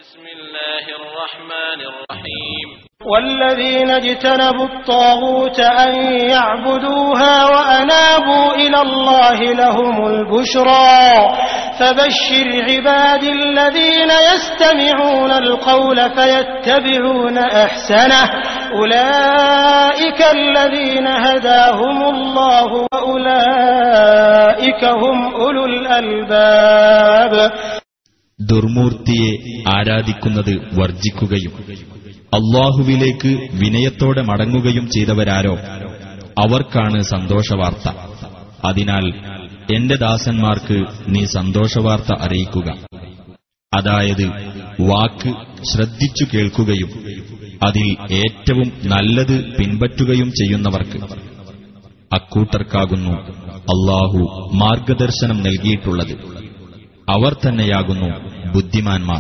بسم الله الرحمن الرحيم والذين اجتنبوا الطاغوت أن يعبدوها وأنابوا إلى الله لهم البشرى فبشر عبادي الذين يستمعون القول فيتبعون أحسنه أولئك الذين هداهم الله وأولئك هم أولو الألباب ദുർമൂർത്തിയെ ആരാധിക്കുന്നത് വർജിക്കുകയും അള്ളാഹുവിലേക്ക് വിനയത്തോടെ മടങ്ങുകയും ചെയ്തവരാരോ അവർക്കാണ് സന്തോഷവാർത്ത അതിനാൽ എന്റെ ദാസന്മാർക്ക് നീ സന്തോഷവാർത്ത അറിയിക്കുക അതായത് വാക്ക് ശ്രദ്ധിച്ചു കേൾക്കുകയും അതിൽ ഏറ്റവും നല്ലത് പിൻപറ്റുകയും ചെയ്യുന്നവർക്ക് അക്കൂട്ടർക്കാകുന്നു അള്ളാഹു മാർഗദർശനം നൽകിയിട്ടുള്ളത് അവർ തന്നെയാകുന്നു ബുദ്ധിമാന്മാർ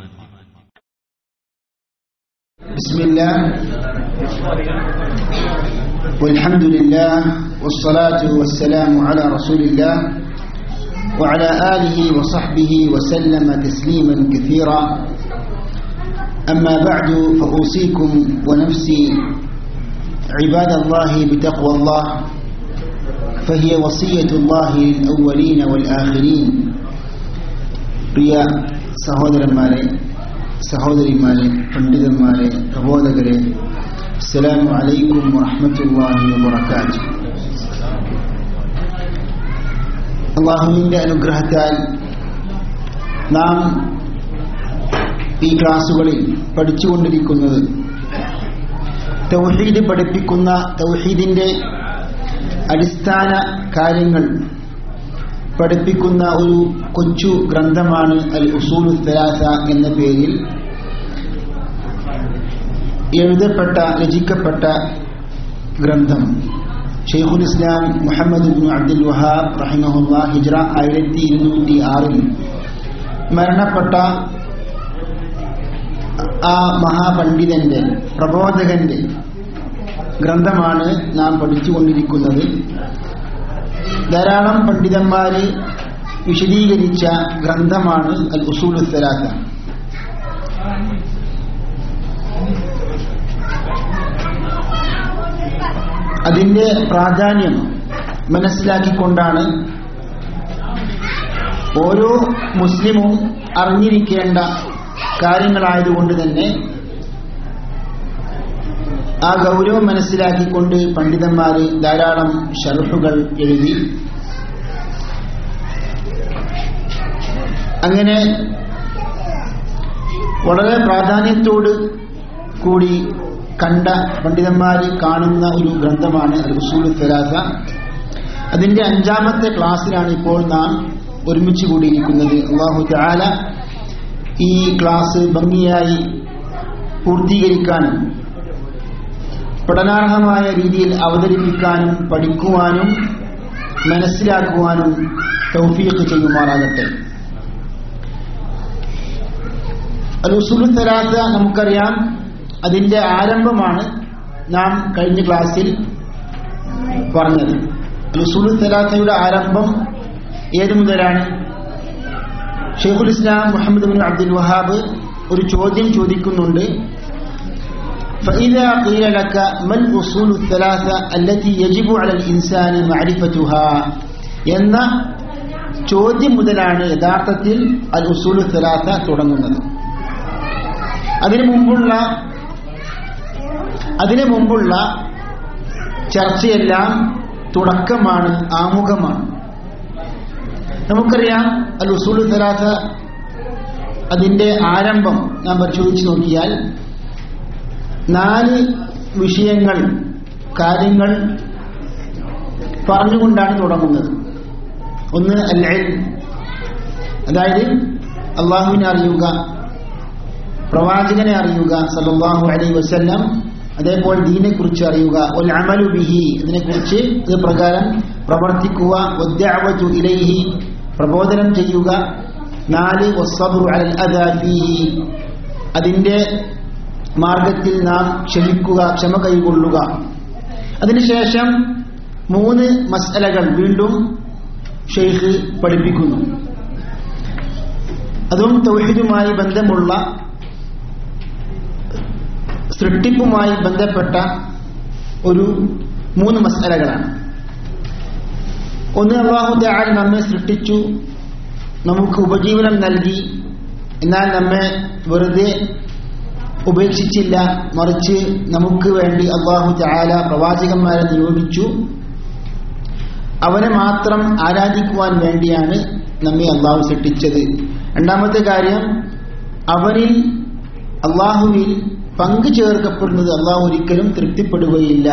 بسم الله والحمد لله والصلاة والسلام على رسول الله وعلى آله وصحبه وسلم تسليما كثيرا أما بعد فأوصيكم ونفسي عباد الله بتقوى الله فهي وصية الله للأولين والآخرين പ്രിയ സഹോദരന്മാരെ സഹോദരിമാരെ പണ്ഡിതന്മാരെ പ്രബോധകരെ അസ്സലാമു അലൈക്കും വറഹ്മത്തുള്ളാഹി വബറകാത്തു അള്ളാഹുവിൻ്റെ അനുഗ്രഹത്താൽ നാം ഈ ക്ലാസുകളിൽ പഠിച്ചുകൊണ്ടിരിക്കുന്നത് തൗഹീദ് പഠിപ്പിക്കുന്ന തൗഹീദിൻ്റെ അടിസ്ഥാന കാര്യങ്ങൾ പഠിപ്പിക്കുന്ന ഒരു കൊച്ചു ഗ്രന്ഥമാണ് അൽ ഉസൂലു തലാസ എന്ന പേരിൽ എഴുതപ്പെട്ട രചിക്കപ്പെട്ട ഗ്രന്ഥം Sheikhul Islam Muhammad bin Abdul Wahhab റഹിമഹുല്ല ഹിജ്റ ആയിരത്തി ഇരുന്നൂറ്റി ആറിൽ മരണപ്പെട്ട ആ മഹാപണ്ഡിതന്റെ പ്രബോധകന്റെ ഗ്രന്ഥമാണ് നാം പഠിച്ചുകൊണ്ടിരിക്കുന്നത് ധാരാളം പണ്ഡിതന്മാര് വിശദീകരിച്ച ഗ്രന്ഥമാണ് അൽ ഉസൂലു സലാത്ത അതിന്റെ പ്രാധാന്യം മനസ്സിലാക്കിക്കൊണ്ടാണ് ഓരോ മുസ്ലിമും അറിഞ്ഞിരിക്കേണ്ട കാര്യങ്ങളായതുകൊണ്ട് തന്നെ ആ ഗൗരവം മനസ്സിലാക്കിക്കൊണ്ട് പണ്ഡിതന്മാര് ധാരാളം ഷർഹുകൾ എഴുതി അങ്ങനെ വളരെ പ്രാധാന്യത്തോട് കൂടി കണ്ട പണ്ഡിതന്മാര് കാണുന്ന ഒരു ഗ്രന്ഥമാണ് റസൂൽ ഫെലാസ അതിന്റെ അഞ്ചാമത്തെ ക്ലാസ്സിലാണ് ഇപ്പോൾ നാം ഒരുമിച്ച് കൂടിയിരിക്കുന്നത് അള്ളാഹു താല ഈ ക്ലാസ് ഭംഗിയായി പൂർത്തീകരിക്കാനും പഠനാർഹമായ രീതിയിൽ അവതരിപ്പിക്കാനും പഠിക്കുവാനും മനസ്സിലാക്കുവാനും തൗഫീഖ് ചെയ്യുമാറാകട്ടെ അലുസുലു തലാത്ത നമുക്കറിയാം അതിന്റെ ആരംഭമാണ് നാം കഴിഞ്ഞ ക്ലാസ്സിൽ പറഞ്ഞത് അലുസുലു തലാത്തയുടെ ആരംഭം ഏതു മുതലാണ് Sheikhul Islam Muhammad bin Abdul Wahhab ഒരു ചോദ്യം ചോദിക്കുന്നുണ്ട് فإذا قيل لك ما الأصول الثلاثة التي يجب على الإنسان معرفتها എന്ന ചോദ്യം മുതലാണ് യഥാർത്ഥത്തിൽ അൽ ഉസൂലു സലാത്ത തുടങ്ങുന്നത് അതിനു മുമ്പുള്ള അതിനു മുമ്പുള്ള ചർച്ചയെല്ലാം തുടക്കമാണ് ആമുഖമാണ് നമുക്കറിയാം അൽ ഉസൂലു സലാത്ത അതിന്റെ ആരംഭം നാം പരിശോധിച്ച് നോക്കിയാൽ നാല് വിഷയങ്ങൾ കാര്യങ്ങൾ പറഞ്ഞുകൊണ്ടാണ് തുടങ്ങുന്നത് ഒന്ന് അൽ അതായത് അള്ളാഹുവിനെ അറിയുക പ്രവാചകനെ അറിയുക സല്ലല്ലാഹു അലൈഹി വസല്ലം അതേപോലെ ദീനെക്കുറിച്ച് അറിയുക ഒൽ അമലു ബിഹി ഇതിനെക്കുറിച്ച് ഇത് പ്രകാരം പ്രവർത്തിക്കുക വദ്ദഅവതു ഇലൈഹി പ്രബോധനം ചെയ്യുക നാല് വസ്സബ്റു അലൽ അദാ ഫീഹി അതിന്റെ മാർഗത്തിൽ നാം ക്ഷമിക്കുക ക്ഷമ കൈകൊള്ളുക അതിനുശേഷം മൂന്ന് മസലകൾ വീണ്ടും ഷെയ്ഖ് പഠിപ്പിക്കുന്നു അതും തൗഹീദുമായി ബന്ധമുള്ള സൃഷ്ടിപ്പുമായി ബന്ധപ്പെട്ട ഒരു മൂന്ന് മസാലകളാണ് ഒന്ന് അള്ളാഹു ദാൽ നമ്മെ സൃഷ്ടിച്ചു നമുക്ക് ഉപജീവനം നൽകി എന്നാൽ നമ്മെ വെറുതെ ഉപേക്ഷിച്ചില്ല മറിച്ച് നമുക്ക് വേണ്ടി അള്ളാഹു ചാല പ്രവാചകന്മാരെ നിയോഗിച്ചു അവനെ മാത്രം ആരാധിക്കുവാൻ വേണ്ടിയാണ് നമ്മെ അള്ളാഹു സൃഷ്ടിച്ചത് രണ്ടാമത്തെ കാര്യം അവനിൽ അള്ളാഹുവിൽ പങ്കു ചേർക്കപ്പെടുന്നത് അള്ളാഹു ഒരിക്കലും തൃപ്തിപ്പെടുകയില്ല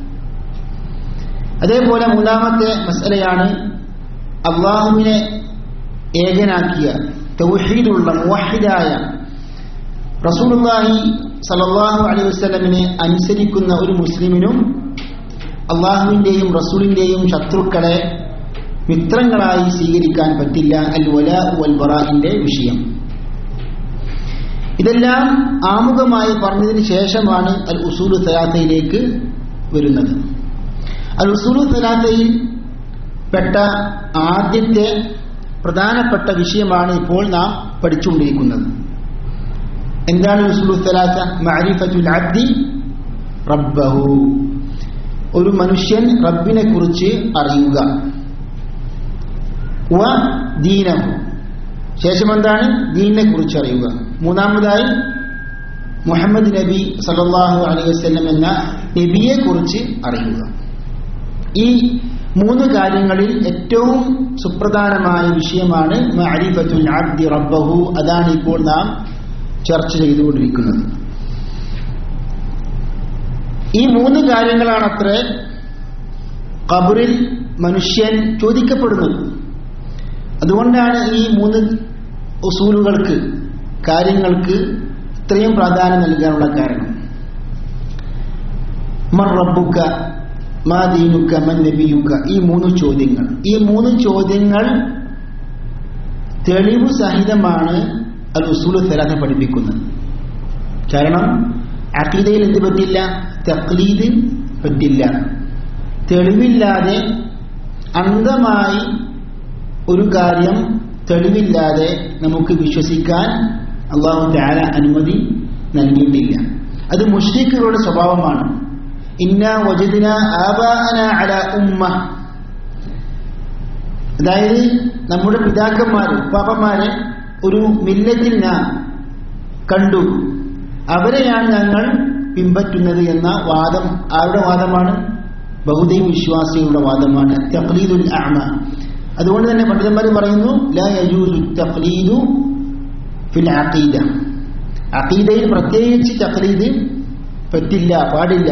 അതേപോലെ മൂന്നാമത്തെ മസലയാണ് അള്ളാഹുവിനെ ഏകനാക്കിയ തൗഹീദുള്ള മുവഹിദായ റസൂലുള്ളാഹി സല്ലല്ലാഹു അലൈഹി വസല്ലമിനെ അനുസരിക്കുന്ന ഒരു മുസ്ലിമിനും അള്ളാഹുവിന്റെയും റസൂലിന്റെയും ശത്രുക്കളെ മിത്രങ്ങളായി സ്വീകരിക്കാൻ പറ്റില്ല അൽ വല വൽ ബറാഇന്റെ വിഷയം ഇതെല്ലാം ആമുഖമായി പറഞ്ഞതിന് ശേഷമാണ് അൽ ഉസൂലു സലാത്തയിലേക്ക് വരുന്നത് അൽ ഉസൂലു സലാത്തയിൽ പെട്ട ആദ്യത്തെ പ്രധാനപ്പെട്ട വിഷയമാണ് ഇപ്പോൾ നാം പഠിച്ചുകൊണ്ടിരിക്കുന്നത് എന്താണ് ഉസൂലു സലാത്ത മഅരിഫത്തുൽ അബ്ദി റബ്ബഹു ഒരു മനുഷ്യൻ റബ്ബിനെ കുറിച്ച് അറിയുക വ ദീനഹു ശേഷം എന്താണ് ദീനിനെ കുറിച്ച് അറിയുക മൂന്നാമതായി മുഹമ്മദ് നബി സല്ലല്ലാഹു അലൈഹി വസല്ലം എന്ന നബിയെ കുറിച്ച് അറിയുക ഈ മൂന്ന് കാര്യങ്ങളിൽ ഏറ്റവും സുപ്രധാനമായ വിഷയമാണ് മഅരിഫത്തുൽ അബ്ദി റബ്ബഹു അതാണ് ഇപ്പോൾ നാം ചർച്ച ചെയ്തുകൊണ്ടിരിക്കുന്നത് ഈ മൂന്ന് കാര്യങ്ങളാണത്രേ ഖബറിൽ മനുഷ്യൻ ചോദിക്കപ്പെടുന്നത് അതുകൊണ്ടാണ് ഈ മൂന്ന് ഉസൂലുകൾക്ക് കാര്യങ്ങൾക്ക് ഇത്രയും പ്രാധാന്യം നൽകാനുള്ള കാരണം മർ റബ്ബുക്ക മാ ദീനുക്ക മൻ നബിയുക്ക ഈ മൂന്ന് ചോദ്യങ്ങൾ ഈ മൂന്ന് ചോദ്യങ്ങൾ തെളിവ് സഹിതമാണ് അൽ ഉസൂല് തലാഖ പഠിപ്പിക്കുന്നത് കാരണം അഖീദയിൽ എന്ത് പറ്റില്ല തക്ലീദ് പറ്റില്ല തെളിവില്ലാതെ അന്ധമായി ഒരു കാര്യം തെളിവില്ലാതെ നമുക്ക് വിശ്വസിക്കാൻ അള്ളാഹു താല അനുമതി നൽകിയിട്ടില്ല അത് മുഷ്രിഖുകളുടെ സ്വഭാവമാണ് ഇന്ന വജദിന ആബാന അല ഉമ്മ അതായത് നമ്മുടെ പിതാക്കന്മാര് ഉപ്പാപ്പന്മാരെ ഒരു മില്ലത്തിൽ നാം കണ്ടു അവരെയാണ് ഞങ്ങൾ പിൻപറ്റുന്നത് എന്ന വാദം ആരുടെ വാദമാണ് ബഹുദൈവ വിശ്വാസികളുടെ വാദമാണ് തഖ്ലീദുൽ അഅമ അതുകൊണ്ട് തന്നെ പണ്ഡിതന്മാർ പറയുന്നു ലാ യജൂസു തഖ്ലീദു ഫിൽ അഖീദ അഖീദയിൽ പ്രത്യേകിച്ച് തഖ്ലീദ് പറ്റില്ല പാടില്ല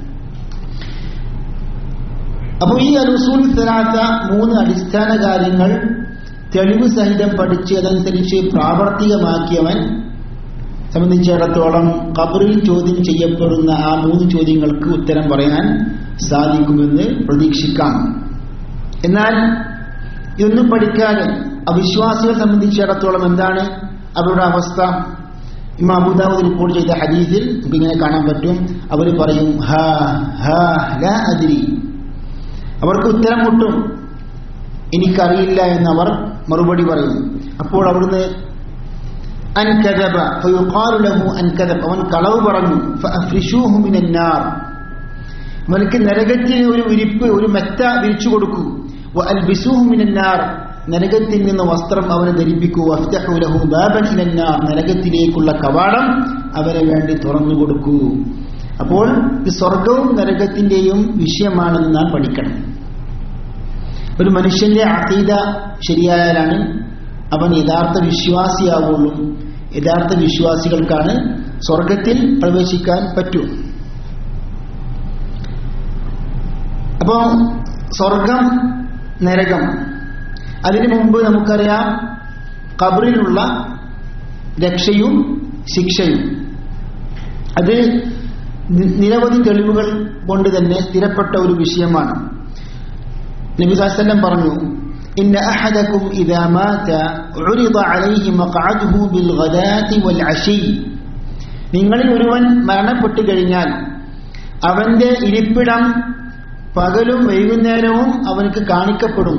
അപ്പോൾ ഈ അലുസൂൽ സലാത്ത മൂന്ന് അടിസ്ഥാന കാര്യങ്ങൾ തെളിവ് സഹിതം പഠിച്ച് അതനുസരിച്ച് പ്രാവർത്തികമാക്കിയവൻ സംബന്ധിച്ചിടത്തോളം ഖബറിൽ ചോദ്യം ചെയ്യപ്പെടുന്ന ആ മൂന്ന് ചോദ്യങ്ങൾക്ക് ഉത്തരം പറയാൻ സാധിക്കുമെന്ന് പ്രതീക്ഷിക്കാം എന്നാൽ ഇതൊന്നും പഠിക്കാതെ അവിശ്വാസികളെ സംബന്ധിച്ചിടത്തോളം എന്താണ് അവരുടെ അവസ്ഥ ഇമാ അബുദാവൂദ് റിപ്പോർട്ട് ചെയ്ത ഹദീസിൽ നമുക്ക് ഇങ്ങനെ കാണാൻ പറ്റും അവർ പറയും ഹാ ഹാ ലാ അദ്രി അവർക്ക് ഉത്തരം മുട്ടും എനിക്കറിയില്ല എന്നവർ മറുപടി പറയും അപ്പോൾ അവിടുന്ന് അൻകദബ ഫയുഖാലു ലഹു അൻകദബ് അവൻ കളവ് പറഞ്ഞു ഫഅഫ്രിഷൂഹു മിനൻ നാർ അവനക്ക് നരകത്തിൽ ഒരു വിരിപ്പ് ഒരു മെത്ത വിരിച്ചു കൊടുക്കൂ വഅൽബിസൂഹു മിനൻ നാർ നരകത്തിൽ നിന്ന് വസ്ത്രം അവനെ ധരിപ്പിക്കൂ വഫ്തഹു ലഹു ബാബൻ ഇലൻ നാർ നരകത്തിലേക്കുള്ള കവാടം അവന് വേണ്ടി തുറന്നു കൊടുക്കൂ അപ്പോൾ ഇത് സ്വർഗവും നരകത്തിന്റെയും വിഷയമാണെന്ന് നാം പഠിക്കണം ഒരു മനുഷ്യന്റെ അതീത ശരിയായാലാണ് അവൻ യഥാർത്ഥ വിശ്വാസിയാവുള്ളൂ യഥാർത്ഥ വിശ്വാസികൾക്കാണ് സ്വർഗത്തിൽ പ്രവേശിക്കാൻ പറ്റൂ അപ്പോ സ്വർഗം നരകം അതിനു മുമ്പ് നമുക്കറിയാം കബറിലുള്ള രക്ഷയും ശിക്ഷയും അത് നിരവധി തെളിവുകൾ കൊണ്ട് തന്നെ സ്ഥിരപ്പെട്ട ഒരു വിഷയമാണ് നബിസാസ്ലം പറഞ്ഞു إن أحدكم إذا مات عرض عليه مقعده بالغداة والعشي നിങ്ങളിൽ ഒരുവൻ മരണപ്പെട്ടു കഴിഞ്ഞാൽ അവന്റെ ഇരിപ്പിടം പകലും വൈകുന്നേരവും അവനക്ക് കാണിക്കപ്പെടും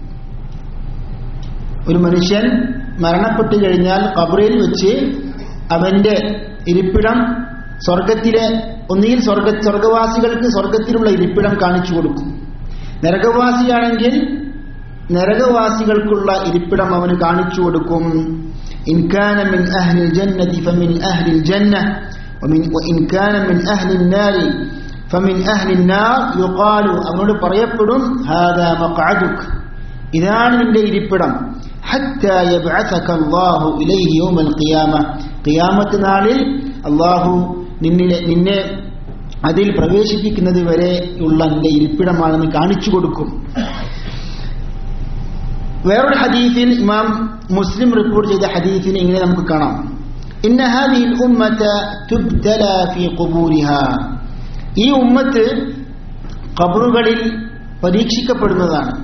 ഒരു മനുഷ്യൻ മരണപ്പെട്ടു കഴിഞ്ഞാൽ കബറിൽ വെച്ച് അവന്റെ ഇരിപ്പിടം സ്വർഗത്തിലെ ഒന്നുകിൽ സ്വർഗ സ്വർഗവാസികൾക്ക് സ്വർഗത്തിലുള്ള ഇരിപ്പിടം കാണിച്ചു കൊടുക്കും നരകവാസിയാണെങ്കിൽ നരകവാസികൾക്കുള്ള ഇരിപ്പിടം അവന് കാണിച്ചു കൊടുക്കും ഇൻകാന മിൻ അഹ്ലിൽ ജന്നതി ഫമിൻ അഹ്ലിൽ ജന്ന ومن وإن كان من أهل النار فمن أهل النار يقال അവനോട് പറയപ്പെടും هذا مقعدك ഇതാണ് നിന്റെ ഇരിപ്പിടം حتى يبعثك الله إليه يوم القيامة قيامة നാളിൽ അള്ളാഹു നിന്നിലെ നിന്നെ അതിൽ പ്രവേശിപ്പിക്കുന്നത് വരെ ഉള്ള നിന്റെ ഇരിപ്പിടമാണെന്ന് കാണിച്ചു കൊടുക്കും വേറൊരു ഹദീഫിൽ ഇമാം മുസ്ലിം റിപ്പോർട്ട് ചെയ്ത ഹദീഫിൽ ഇങ്ങനെ നമുക്ക് കാണാം ഇന്ന ഹാദിഹിൽ ഉമ്മത തുബ്തല ഫീ ഖുബൂരിഹാ ഈ ഉമ്മത്ത് ഖബറുകളിൽ പരീക്ഷിക്കപ്പെടുന്നതാണ്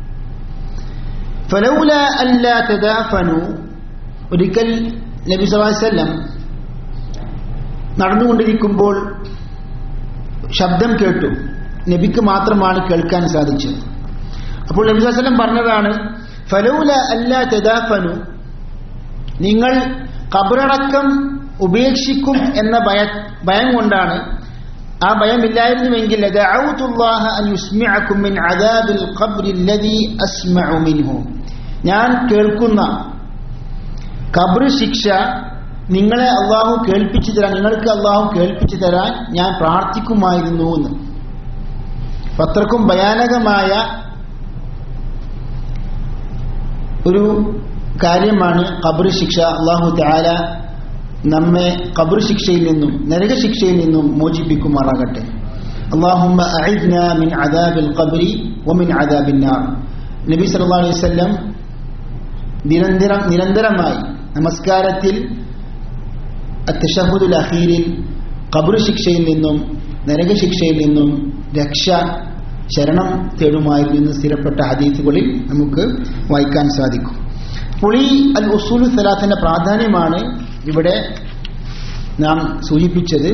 ഫലൗല അല്ലാ തദാഫനു ഒരിക്കൽ നബി സല്ലല്ലാഹു അലൈഹി വസല്ലം നടന്നുകൊണ്ടിരിക്കുമ്പോൾ ശബ്ദം കേട്ടു നബിക്ക് മാത്രമാണ് കേൾക്കാൻ സാധിച്ചത് അപ്പോൾ നബി സല്ലല്ലാഹു അലൈഹി വസല്ലം പറഞ്ഞതാണ് ഫലൗല അല്ലാ തദാഫനു നിങ്ങൾ കബറടക്കം ഉപേക്ഷിക്കും എന്ന ഭയ ഭയം കൊണ്ടാണ് ആ ഭയമില്ലായിരുന്നുവെങ്കിൽ ദഅൗതുല്ലാഹ അൻ യുസ്മിഅകും മിൻ അദാബിൽ ഖബ്രി അല്ലദീ അസ്മഉ മിൻഹു ഞാൻ കേൾക്കുന്ന ഖബ്ർ ശിക്ഷ നിങ്ങളെ അള്ളാഹു കേൾപ്പിച്ചു തരാൻ നിങ്ങൾക്ക് അള്ളാഹു കേൾപ്പിച്ചു തരാൻ ഞാൻ പ്രാർത്ഥിക്കുമായിരുന്നു എന്ന് പത്രക്കും ഭയാനകമായ ഒരു കാര്യമാണ് ഖബർ ശിക്ഷ അള്ളാഹു താല നമ്മെ ഖബർ ശിക്ഷയിൽ നിന്നും നരകശിക്ഷയിൽ നിന്നും മോചിപ്പിക്കുമാറാകട്ടെ اللهم أعذنا من عذاب القبر ومن عذاب النار നബി സല്ലല്ലാഹു അലൈഹി വസല്ലം നിരന്തരം നിരന്തരമായി നമസ്കാരത്തിൽ അത്തഷഹുദുൽ അഖീരിൽ ഖബർ ശിക്ഷയിൽ നിന്നും നരകശിക്ഷയിൽ നിന്നും രക്ഷ ശരണം തേടുമായിരുന്നു എന്ന് സ്ഥിരപ്പെട്ട ഹദീസുകളിൽ നമുക്ക് വായിക്കാൻ സാധിക്കും അപ്പോൾ ഈ അൽ ഉസൂലു സലാത്തിന്റെ പ്രാധാന്യമാണ് ഇവിടെ നാം സൂചിപ്പിച്ചത്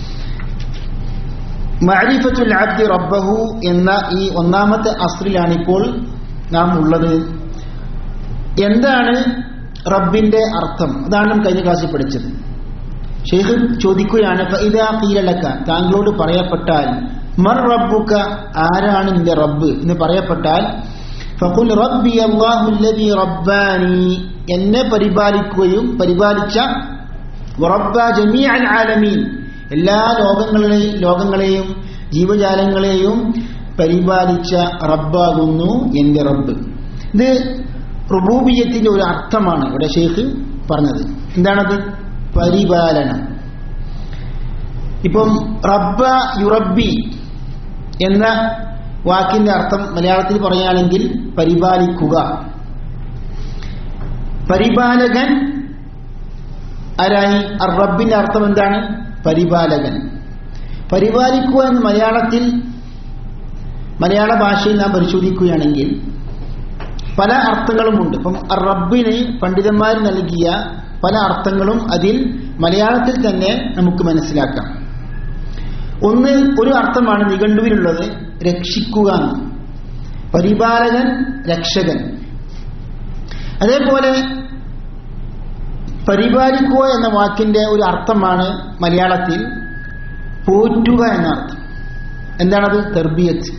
മഅരിഫത്തുൽ അബ്ദി റബ്ബഹു എന്ന ഈ ഒന്നാമത്തെ അസ്രിലാണ് ഇപ്പോൾ നാം ഉള്ളത് എന്താണ് റബ്ബിന്റെ അർത്ഥം അതാണ് നാം കഴിഞ്ഞ ക്ലാസ്സിൽ പഠിച്ചത് ഷെയ്ഖ് ചോദിക്കുകയാണ് ഫഇദാ ഖീലലക താങ്കളോട് പറയപ്പെട്ടാൽ മർ റബ്ബുക ആരാണ് നിന്റെ റബ്ബ് എന്ന് പറയപ്പെട്ടാൽ ഫഖുൽ റബ്ബി അല്ലാഹു അല്ലദീ റബ്ബാനി എന്നെ പരിപാലിക്കുകയും പരിപാലിച്ച റബ്ബ ജമീഅൽ ആലമീൻ എല്ലാ ലോകങ്ങളെയും ലോകങ്ങളെയും ജീവജാലങ്ങളെയും പരിപാലിച്ച റബ്ബാകുന്നു എന്റെ റബ്ബ് ഇത് റുബൂബിയത്തിന്റെ ഒരു അർത്ഥമാണ് ഇവിടെ ഷെയ്ഖ് പറഞ്ഞത് എന്താണത് പരിപാലനം ഇപ്പം റബ്ബ യുറബി എന്ന വാക്കിന്റെ അർത്ഥം മലയാളത്തിൽ പറയുകയാണെങ്കിൽ പരിപാലിക്കുക പരിപാലകൻ ആരായി റബ്ബിന്റെ അർത്ഥം എന്താണ് പരിപാലകൻ പരിപാലിക്കുക എന്ന് മലയാളത്തിൽ മലയാള ഭാഷയിൽ നാം പരിശോധിക്കുകയാണെങ്കിൽ പല അർത്ഥങ്ങളുമുണ്ട് ഇപ്പം റബ്ബിന് പണ്ഡിതന്മാർ നൽകിയ പല അർത്ഥങ്ങളും അതിൽ മലയാളത്തിൽ തന്നെ നമുക്ക് മനസ്സിലാക്കാം ഒന്ന് ഒരു അർത്ഥമാണ് നിഘണ്ടുവിലുള്ളത് രക്ഷിക്കുക എന്ന്. പരിപാലകൻ രക്ഷകൻ അതേപോലെ പരിപാലിക്കുക എന്ന വാക്കിന്റെ ഒരു അർത്ഥമാണ് മലയാളത്തിൽ പോറ്റുക എന്ന അർത്ഥം എന്താണത് തെർബിയത്ത്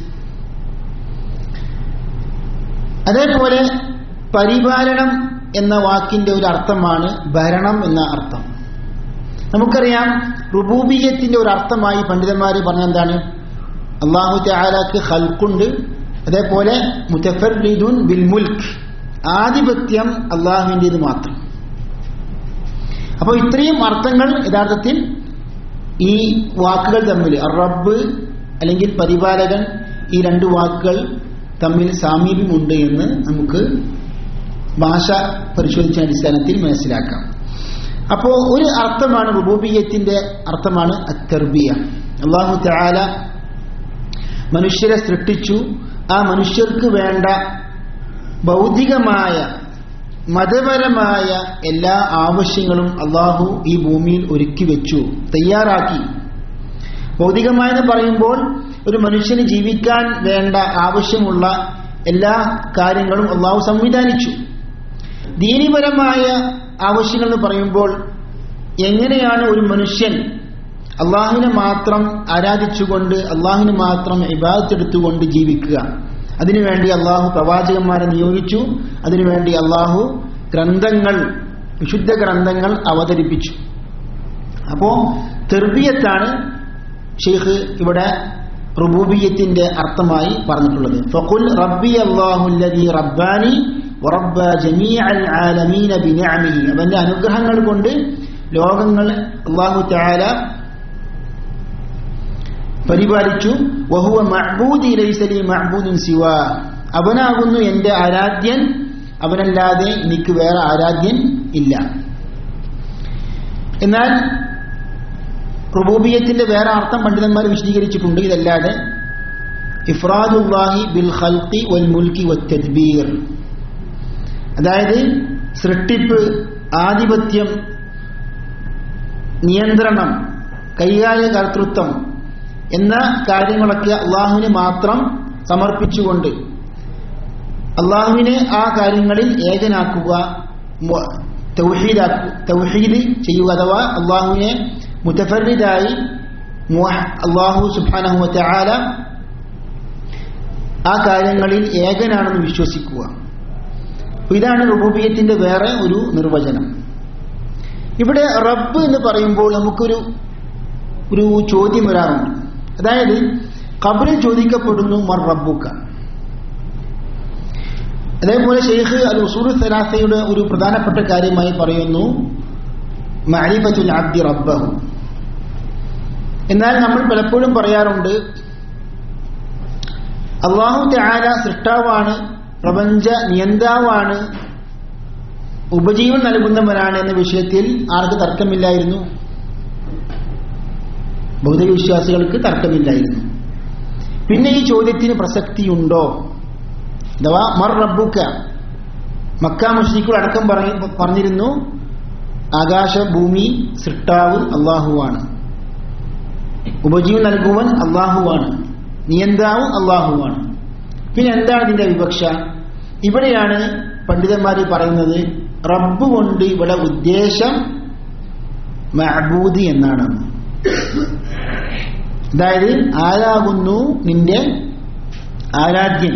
അതേപോലെ പരിപാലനം എന്ന വാക്കിന്റെ ഒരു അർത്ഥമാണ് ഭരണം എന്ന അർത്ഥം നമുക്കറിയാം റുബൂബിയത്തിന്റെ ഒരു അർത്ഥമായി പണ്ഡിതന്മാർ പറഞ്ഞ എന്താണ് അള്ളാഹു ചാലാക്ക് ഹൽക്കുണ്ട് അതേപോലെ മുത്തഫറിദുൻ ബിൽ മുൽക്ക് ആധിപത്യം അള്ളാഹുവിൻ്റെത് മാത്രം അപ്പോൾ ഇത്രയും അർത്ഥങ്ങൾ യഥാർത്ഥത്തിൽ ഈ വാക്കുകൾ തമ്മിൽ റബ്ബ് അല്ലെങ്കിൽ പരിപാലകൻ ഈ രണ്ട് വാക്കുകൾ തമ്മിൽ സാമീപ്യമുണ്ട് എന്ന് നമുക്ക് ഭാഷ പരിശോധിച്ച അടിസ്ഥാനത്തിൽ മനസ്സിലാക്കാം അപ്പോൾ ഒരു അർത്ഥമാണ് റുബൂബിയത്തിന്റെ അർത്ഥമാണ് അത്തർബിയ അള്ളാഹു താല മനുഷ്യരെ സൃഷ്ടിച്ചു ആ മനുഷ്യർക്ക് വേണ്ട ഭൗതികമായ മതപരമായ എല്ലാ ആവശ്യങ്ങളും അള്ളാഹു ഈ ഭൂമിയിൽ ഒരുക്കി വെച്ചു തയ്യാറാക്കി ഭൗതികമായെന്ന് പറയുമ്പോൾ ഒരു മനുഷ്യന് ജീവിക്കാൻ വേണ്ട ആവശ്യമുള്ള എല്ലാ കാര്യങ്ങളും അള്ളാഹു സംവിധാനിച്ചു ദീനിപരമായ ആവശ്യങ്ങൾ എന്ന് പറയുമ്പോൾ എങ്ങനെയാണ് ഒരു മനുഷ്യൻ അള്ളാഹുവിനെ മാത്രം ആരാധിച്ചുകൊണ്ട് അള്ളാഹുവിന് മാത്രം ഇബാദത്തെടുത്തുകൊണ്ട് ജീവിക്കുക അതിനുവേണ്ടി അള്ളാഹു പ്രവാചകന്മാരെ നിയോഗിച്ചു അതിനുവേണ്ടി അള്ളാഹു ഗ്രന്ഥങ്ങൾ വിശുദ്ധ ഗ്രന്ഥങ്ങൾ അവതരിപ്പിച്ചു അപ്പോ തെർബിയത്താണ് ഷെയ്ഖ് ഇവിടെ റുബൂബിയത്തിന്റെ അർത്ഥമായി പറഞ്ഞിട്ടുള്ളത് ഫഖുൽ റബ്ബി അല്ലാഹുല്ലദീ റബ്ബാനി വറബ്ബ ജമീഅൽ ആലമീന ബിനിഅമിഹി അവന്റെ അനുഗ്രഹങ്ങൾ കൊണ്ട് ലോകങ്ങൾ അല്ലാഹു തആല പരിപാലിച്ചു വഹുവ മഅബൂദി ലൈസ ലി മഅബൂദുൻ സിവാ അവനാകുന്നു എന്റെ ആരാധ്യൻ അവനല്ലാതെ എനിക്ക് വേറെ ആരാധ്യൻ ഇല്ല എന്നാൽ റുബൂബിയത്തിന്റെ വേറെ അർത്ഥം പണ്ഡിതന്മാർ വിശദീകരിച്ചിട്ടുണ്ട് ഇതല്ലാതെ ഇഫ്രാദുല്ലാഹി ബിൽ ഖൽഖി വൽ മുൽക്കി വത്തദ്ബീർ അതായത് സൃഷ്ടിപ്പ് ആധിപത്യം നിയന്ത്രണം കൈകാര്യ കർത്തൃത്വം എന്ന കാര്യങ്ങളൊക്കെ അള്ളാഹുവിന് മാത്രം സമർപ്പിച്ചുകൊണ്ട് അള്ളാഹുവിനെ ആ കാര്യങ്ങളിൽ ഏകനാക്കുക മു- തൗഹീദാക്കു തൗഹീദ് ചെയ്യുക അഥവാ അള്ളാഹുവിനെ മുത്തഫറിദായി അള്ളാഹു സുബാനഹു വതആല ആ കാര്യങ്ങളിൽ ഏകനാണെന്ന് വിശ്വസിക്കുക അപ്പൊ ഇതാണ് റുബൂബിയത്തിന്റെ വേറെ ഒരു നിർവചനം ഇവിടെ റബ്ബ് എന്ന് പറയുമ്പോൾ നമുക്കൊരു ഒരു ചോദ്യം വരാറുണ്ട് അതായത് ഖബറിൽ ചോദിക്കപ്പെടുന്നു മർ റബ്ബുക്ക അതേപോലെ ഷെയ്ഖ് അൽ ഉസൂർ സലാസയുടെ ഒരു പ്രധാനപ്പെട്ട കാര്യമായി പറയുന്നു മഅരിഫത്തുൽ അബ്ദി റബ്ബഹു എന്നാൽ നമ്മൾ പലപ്പോഴും പറയാറുണ്ട് അള്ളാഹു തആല സൃഷ്ടാവാണ് പ്രപഞ്ച നിയന്താവാണ് ഉപജീവൻ നൽകുന്നവനാണ് എന്ന വിഷയത്തിൽ ആർക്ക് തർക്കമില്ലായിരുന്നു ഭൗതിക വിശ്വാസികൾക്ക് തർക്കമില്ലായിരുന്നു പിന്നെ ഈ ചോദ്യത്തിന് പ്രസക്തിയുണ്ടോ അഥവാ മർ റബ്ബുക്ക മക്ക മുഷ്രിഖുകൾ അടക്കം പറഞ്ഞ- പറഞ്ഞിരുന്നു ആകാശ ഭൂമി സൃഷ്ടാവ് അള്ളാഹുവാണ് ഉപജീവൻ നൽകുവൻ അള്ളാഹുവാണ് നിയന്താവ് അള്ളാഹുവാണ് പിന്നെ എന്താണ് ഇതിന്റെ വിവക്ഷ ഇവിടെയാണ് പണ്ഡിതന്മാർ പറയുന്നത് റബ്ബ് കൊണ്ട് ഇവിടെ ഉദ്ദേശം മഅബൂദി എന്നാണ് അതായത് ആരാകുന്നു നിന്റെ ആരാധ്യൻ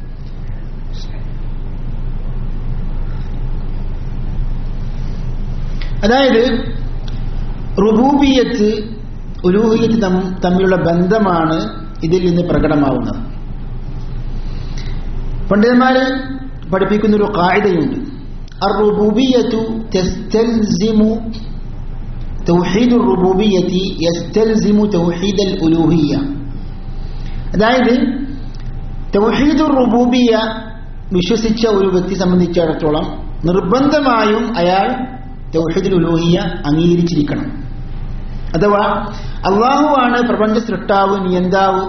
അതായത് റുബൂബിയത്ത് ഉലൂഹിയത്ത് തം- തമ്മിലുള്ള ബന്ധമാണ് ഇതിൽ നിന്ന് പ്രകടമാവുന്നത് പണ്ഡിതന്മാര് പഠിപ്പിക്കുന്ന ഒരു കായികയുണ്ട് الربوبية تستلزم توحيد الربوبية يستلزم توحيد الألوهية അതായത് തൗഹീദുർ റുബൂബിയ വിശ്വസിച്ച ഒരു വ്യക്തി സംബന്ധിച്ചിടത്തോളം നിർബന്ധമായും അയാൾ തൗഹീദുൽ ഉലൂഹിയ അംഗീകരിച്ചിരിക്കണം അഥവാ അള്ളാഹുവാണ് പ്രപഞ്ച സൃഷ്ടാവ് നിയന്താവ്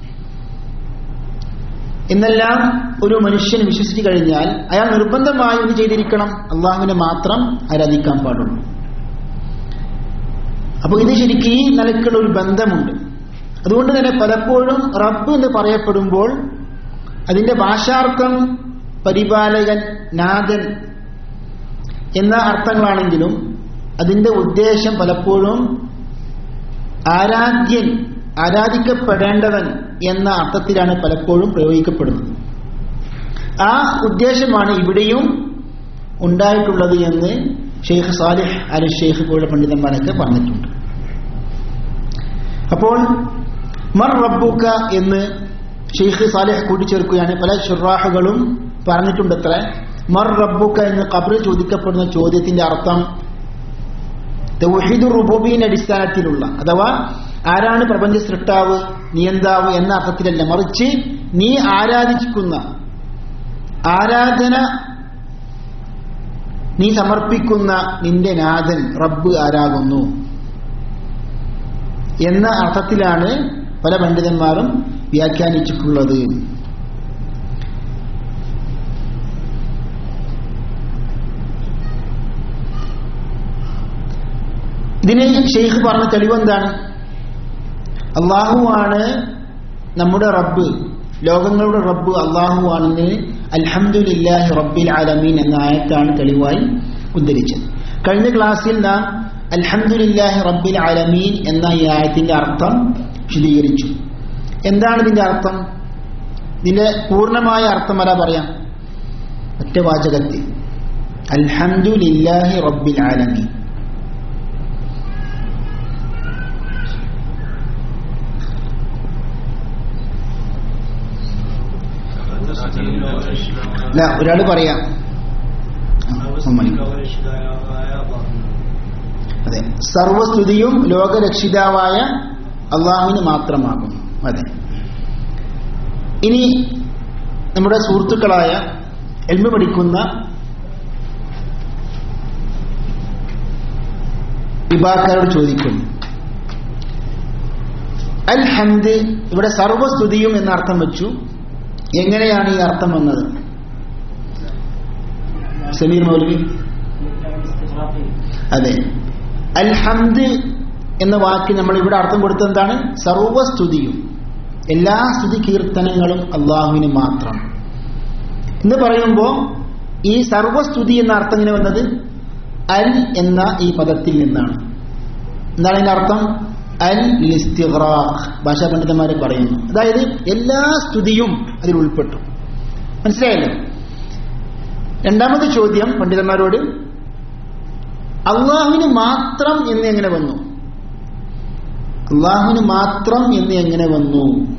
എന്നെല്ലാം ഒരു മനുഷ്യൻ വിശ്വസിച്ചു കഴിഞ്ഞാൽ അയാൾ നിർബന്ധമായും എന്ത് ചെയ്തിരിക്കണം അള്ളാഹുവിനെ മാത്രം ആരാധിക്കാൻ പാടുള്ളൂ അപ്പൊ ഇത് ശരിക്കും ഈ നിലക്കുള്ള ഒരു ബന്ധമുണ്ട് അതുകൊണ്ട് തന്നെ പലപ്പോഴും റബ്ബ് എന്ന് പറയപ്പെടുമ്പോൾ അതിന്റെ ഭാഷാർത്ഥം പരിപാലകൻ നാഥൻ എന്ന അർത്ഥങ്ങളാണെങ്കിലും അതിന്റെ ഉദ്ദേശം പലപ്പോഴും ആരാധ്യൻ ആരാധിക്കപ്പെടേണ്ടവൻ എന്ന അർത്ഥത്തിലാണ് പലപ്പോഴും പ്രയോഗിക്കപ്പെടുന്നത് ആ ഉദ്ദേശമാണ് ഇവിടെയും ഉണ്ടായിട്ടുള്ളത് എന്ന് ഷെയ്ഖ് സാലിഹ് അലി ഷെയ്ഖ് പോലുള്ള പണ്ഡിതന്മാരൊക്കെ പറഞ്ഞിട്ടുണ്ട് അപ്പോൾ മർ റബ്ബുക്ക എന്ന് ഷെയ്ഖ് സാലിഹ് കൂട്ടിച്ചേർക്കുകയാണ് പല ഷുറാഹുകളും പറഞ്ഞിട്ടുണ്ടത്ര മർ റബ്ബുക്ക എന്ന് ഖബറിൽ ചോദിക്കപ്പെടുന്ന ചോദ്യത്തിന്റെ അർത്ഥം തൗഹീദുർ റുബൂബിന്റെ അടിസ്ഥാനത്തിലുള്ള അഥവാ ആരാണ് പ്രപഞ്ച സൃഷ്ടാവ് നിയന്താവ് എന്ന അർത്ഥത്തിലല്ല മറിച്ച് നീ ആരാധിക്കുന്ന ആരാധന നീ സമർപ്പിക്കുന്ന നിന്റെ നാഥൻ റബ്ബ് ആരാകുന്നു എന്ന അർത്ഥത്തിലാണ് പല പണ്ഡിതന്മാരും വ്യാഖ്യാനിച്ചിട്ടുള്ളത് ഇതിന് ഷെയ്ഖ് പറഞ്ഞ തെളിവെന്താണ് അള്ളാഹുവാണ് നമ്മുടെ റബ്ബ് ലോകങ്ങളുടെ റബ്ബ് അള്ളാഹുവാണെന്ന് അൽഹംദുലില്ലാഹി റബ്ബിൽ ആലമീൻ എന്ന ആയത്താണ് തെളിവായി ഉദ്ധരിച്ചത് കഴിഞ്ഞ ക്ലാസ്സിൽ നാം അൽഹംദുലില്ലാഹി റബ്ബിൽ ആലമീൻ എന്ന ഈ ആയത്തിന്റെ അർത്ഥം വിശദീകരിച്ചു എന്താണ് ഇതിന്റെ അർത്ഥം ഇതിന്റെ പൂർണ്ണമായ അർത്ഥം വരാ പറയാം ഒറ്റ വാചകത്തിൽ അൽഹംദുലില്ലാഹി റബ്ബിൽ ആലമീൻ അല്ല ഒരാൾ പറയാം സമ്മതിക്കും. അതെ സർവസ്തുതിയും ലോകരക്ഷിതാവായ അള്ളാഹുവിന് മാത്രമാകും അതെ ഇനി നമ്മുടെ സുഹൃത്തുക്കളായ എൽമ പഠിക്കുന്ന വിഭാഗക്കാരോട് ചോദിക്കുന്നു അൽ ഹംദ് ഇവിടെ സർവസ്തുതിയും എന്ന അർത്ഥം വെച്ചു എങ്ങനെയാണ് ഈ അർത്ഥം വന്നത് സമീർ മൗലവി അതെ അൽഹംദ് എന്ന വാക്ക് നമ്മൾ ഇവിടെ അർത്ഥം കൊടുത്തത് എന്താണ് സർവസ്തുതിയും എല്ലാ സ്തുതി കീർത്തനങ്ങളും അള്ളാഹുവിന് മാത്രം എന്ന് പറയുമ്പോൾ ഈ സർവസ്തുതി എന്ന അർത്ഥം ഇങ്ങനെ വന്നത് അൽ എന്ന ഈ പദത്തിൽ നിന്നാണ് എന്താണ് അതിന്റെ അർത്ഥം അൽ ലിസ്തിഗ്റാഖ് ഭാഷാ പണ്ഡിതന്മാർ പറയുന്നു അതായത് എല്ലാ സ്തുതിയും അതിൽ ഉൾപ്പെട്ടു മനസ്സിലായല്ലോ രണ്ടാമത്തെ ചോദ്യം പണ്ഡിതന്മാരോട് അള്ളാഹുവിന് മാത്രം എന്ന് എങ്ങനെ വന്നു അള്ളാഹുവിന് മാത്രം എന്ന് എങ്ങനെ വന്നു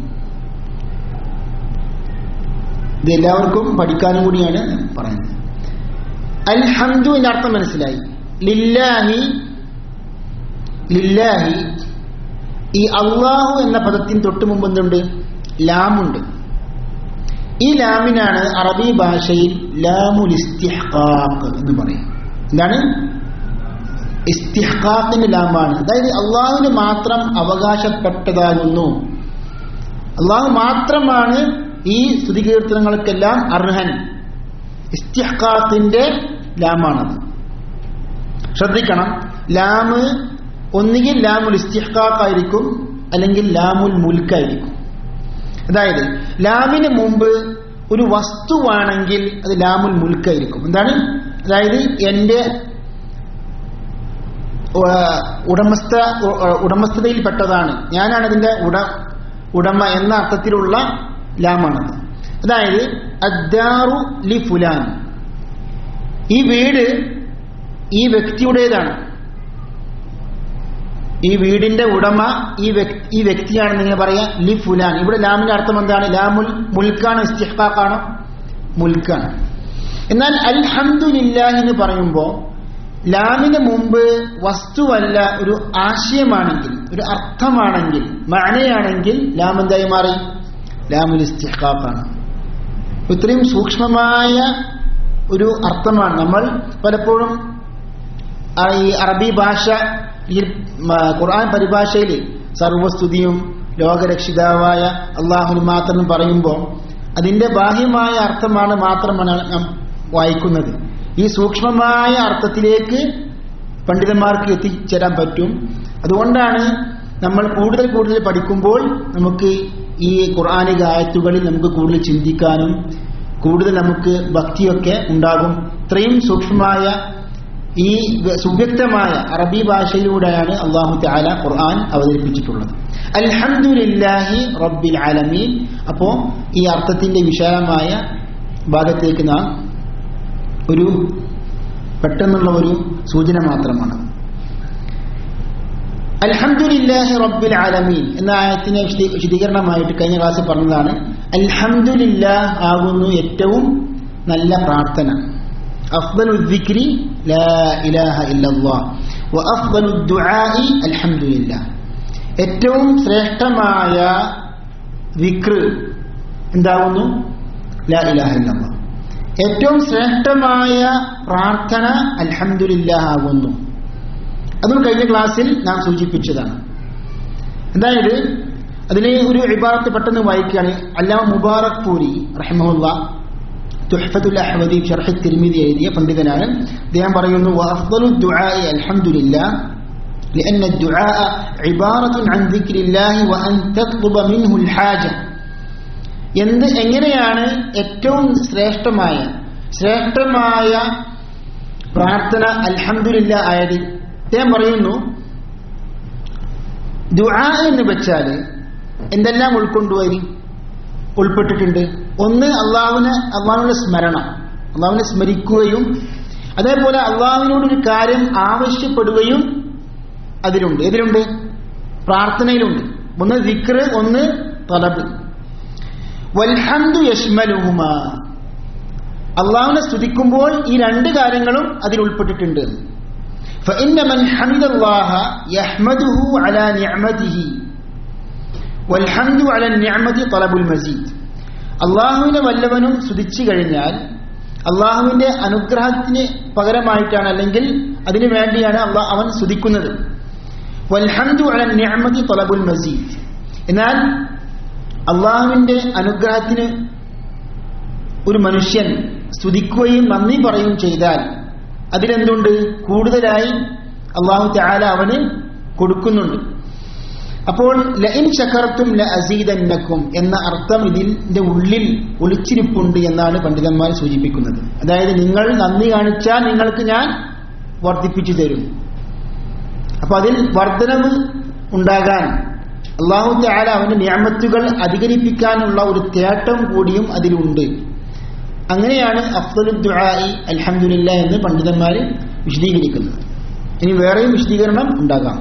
ഇത് എല്ലാവർക്കും പഠിക്കാനും കൂടിയാണ് പറയുന്നത് അൽഹംദു എന്ന അർത്ഥം മനസ്സിലായി ലില്ലാഹി ലില്ലാഹി ഈ അള്ളാഹു എന്ന പദത്തിന് തൊട്ട് മുമ്പ് എന്തുണ്ട് ലാമുണ്ട് ഈ ലാമിനാണ് അറബി ഭാഷയിൽ ലാമുൽ ഇസ്തിഹ്ഖാഖ് എന്ന് പറയും എന്താണ് ഇസ്തിഹ്ഖാഖിന്റെ ലാമാണ് അതായത് അള്ളാഹുവിന് മാത്രം അവകാശപ്പെട്ടതാകുന്നു അള്ളാഹു മാത്രമാണ് ഈ സ്തുതികീർത്തനങ്ങൾക്കെല്ലാം അർഹൻ ഇസ്തിഹ്ഖാഖിന്റെ ലാമാണത് ശ്രദ്ധിക്കണം ലാമ് ഒന്നുകിൽ ലാമുൽ ഇസ്തിഹ്ഖാഖ് ആയിരിക്കും അല്ലെങ്കിൽ ലാമുൽ മുൽക്കായിരിക്കും അതായത് ലാമിന് മുമ്പ് ഒരു വസ്തുവാണെങ്കിൽ അത് ലാമുൽ മുൽക്കായിരിക്കും എന്താണ് അതായത് എൻ്റെ ഉ- ഉടമസ്ഥ ഉ- ഉടമസ്ഥതയിൽപ്പെട്ടതാണ് ഞാനാണ് അതിന്റെ ഉട ഉടമ എന്ന അർത്ഥത്തിലുള്ള ലാമാണത് അതായത് അദ്ദാറു ലി ഫുലാൻ ഈ വീട് ഈ വ്യക്തിയുടേതാണ് ഈ വീടിന്റെ ഉടമ ഈ വ്യക്തി ഈ വ്യക്തിയാണെന്ന് ഇങ്ങനെ പറയാം ലി ഫുലാൻ ഇവിടെ ലാമിന്റെ അർത്ഥം എന്താണ് ലാമുൽ മുൽക്കാണ് ഇസ്തിഹ്ഖാഖാണോ മുൽക്കാണ് എന്നാൽ അൽഹംദുലില്ലാഹി എന്ന് പറയുമ്പോൾ ലാമിന് മുമ്പ് വസ്തുവല്ല ഒരു ആശയമാണെങ്കിൽ ഒരു അർത്ഥമാണെങ്കിൽ മഴയാണെങ്കിൽ ലാം എന്തായി മാറി ലാമുൽ ഇസ്തിഹ്ഖാഖാണ് ഇത്രയും സൂക്ഷ്മമായ ഒരു അർത്ഥമാണ് നമ്മൾ പലപ്പോഴും ആ ഈ അറബി ഭാഷ ഈ മ, ഖുർആൻ പരിഭാഷയിൽ സർവസ്തുതിയും ലോകരക്ഷിതാവായ അള്ളാഹുന് മാത്രം പറയുമ്പോൾ അതിന്റെ ബാഹ്യമായ അർത്ഥമാണ് മാത്രമാണ് നാം വായിക്കുന്നത് ഈ സൂക്ഷ്മമായ അർത്ഥത്തിലേക്ക് പണ്ഡിതന്മാർക്ക് എത്തിച്ചേരാൻ പറ്റും അതുകൊണ്ടാണ് നമ്മൾ കൂടുതൽ കൂടുതൽ പഠിക്കുമ്പോൾ നമുക്ക് ഈ ഖുർആാനിക ആയത്തുകളിൽ നമുക്ക് കൂടുതൽ ചിന്തിക്കാനും കൂടുതൽ നമുക്ക് ഭക്തിയൊക്കെ ഉണ്ടാകും ഇത്രയും സൂക്ഷ്മമായ ഈ വ- സുവ്യക്തമായ അറബി ഭാഷയിലൂടെയാണ് അള്ളാഹു താല ഖുർആൻ അവതരിപ്പിച്ചിട്ടുള്ളത് അൽഹംദുലില്ലാഹി റബ്ബിൽ ആലമീൻ അപ്പോ ഈ അർത്ഥത്തിന്റെ വിശാലമായ ഭാഗത്തേക്ക് നാം ഒരു പെട്ടെന്നുള്ള ഒരു സൂചന മാത്രമാണ് അൽഹംദുലില്ലാഹി റബ്ബിൽ ആലമീൻ എന്ന ആയത്തിന് വിശദീ- വിശദീകരണമായിട്ട് കഴിഞ്ഞ ക്ലാസ്സിൽ പറഞ്ഞതാണ് അൽഹംദുലില്ലാഹ് ആകുന്നു ഏറ്റവും നല്ല പ്രാർത്ഥന أفضل الذكر لا إله إلا الله وأفضل الدعاء الحمد لله ഏറ്റവും ശ്രേഷ്ഠമായ വിക്ർ എന്താകുന്നു ലാ ഇലാഹ ഇല്ലല്ലാഹ് ഏറ്റവും ശ്രേഷ്ഠമായ പ്രാർത്ഥന അൽഹംദുലില്ലാഹ് ആകുന്നു അതും കഴിഞ്ഞ ക്ലാസ്സിൽ നാം സൂചിപ്പിച്ചതാണ് അതായത് അതിലെ ഒരു ഇബാറത്ത് പെട്ടെന്ന് വായിക്കുകയാണ് അല്ലാമ മുബാറക് പൂരി റഹിമുല്ല തുഹ്ഫത്തുൽ അഹ്വദി ഷർഹ് തിരുമിതി എഴുതിയ പണ്ഡിതനാണ് അദ്ദേഹം പറയുന്നു وأفضل الدعاء الحمد لله لأن الدعاء عبارة عن ذكر الله وأن تطلب منه الحاجة എന്ത് എങ്ങനെയാണ് ഏറ്റവും ശ്രേഷ്ഠമായ ശ്രേഷ്ഠമായ പ്രാർത്ഥന അൽഹംദുലില്ല ആയത് അദ്ദേഹം പറയുന്നു ദുആ എന്ന് വെച്ചാൽ എന്തെല്ലാം ഉൾക്കൊണ്ടുവരും ഉൾപ്പെട്ടിട്ടുണ്ട് ഒന്ന് അള്ളാഹുവിനെ അള്ളാഹുവിന്റെ സ്മരണ അള്ളാഹുവിനെ സ്മരിക്കുകയും അതേപോലെ അള്ളാഹുവിനോട് ഒരു കാര്യം ആവശ്യപ്പെടുകയും അതിലുണ്ട് ഇതിലുണ്ട് പ്രാർത്ഥനയിലുണ്ട് ഒന്ന് ദിക്ർ ഒന്ന് തലബ് വൽഹന്ദു യഷ്മലുഹുമ അള്ളാഹുവിനെ സ്തുതിക്കുമ്പോൾ ഈ രണ്ട് കാര്യങ്ങളും അതിൽ ഉൾപ്പെട്ടിട്ടുണ്ട് فإن من حمد الله يحمده على نعمته والحمد على النعمة طلب المزيد അള്ളാഹുവിനെ വല്ലവനും സ്തുതിച്ചു കഴിഞ്ഞാൽ അള്ളാഹുവിന്റെ അനുഗ്രഹത്തിന് പകരമായിട്ടാണ് അല്ലെങ്കിൽ അതിനു വേണ്ടിയാണ് അള്ളാഹ് അവൻ സ്തുതിക്കുന്നത് വൽഹംദു അല നിഅമതി തലബുൽ മസീദ് എന്നാൽ അള്ളാഹുവിന്റെ അനുഗ്രഹത്തിന് ഒരു മനുഷ്യൻ സ്തുതിക്കുകയും നന്ദി പറയുകയും ചെയ്താൽ അതിലെന്തുണ്ട് കൂടുതലായി അള്ളാഹു താല അവന് കൊടുക്കുന്നുണ്ട് അപ്പോൾ ലഇൻ ശക്കർത്തും ല അസീദന്നക്കും എന്ന അർത്ഥം ഇതിന്റെ ഉള്ളിൽ ഒളിച്ചിരിപ്പുണ്ട് എന്നാണ് പണ്ഡിതന്മാർ സൂചിപ്പിക്കുന്നത് അതായത് നിങ്ങൾ നന്ദി കാണിച്ചാൽ നിങ്ങൾക്ക് ഞാൻ വർദ്ധിപ്പിച്ചു തരും അപ്പൊ അതിൽ വർധനവ് ഉണ്ടാകാൻ അള്ളാഹു താല അവന്റെ നിയമത്തുകൾ അധികരിപ്പിക്കാനുള്ള ഒരു തേട്ടം കൂടിയും അതിലുണ്ട് അങ്ങനെയാണ് അഫ്ദലു ദുആഇ അൽഹംദുലില്ല എന്ന് പണ്ഡിതന്മാർ വിശദീകരിക്കുന്നത് ഇനി വേറെയും വിശദീകരണം ഉണ്ടാകാം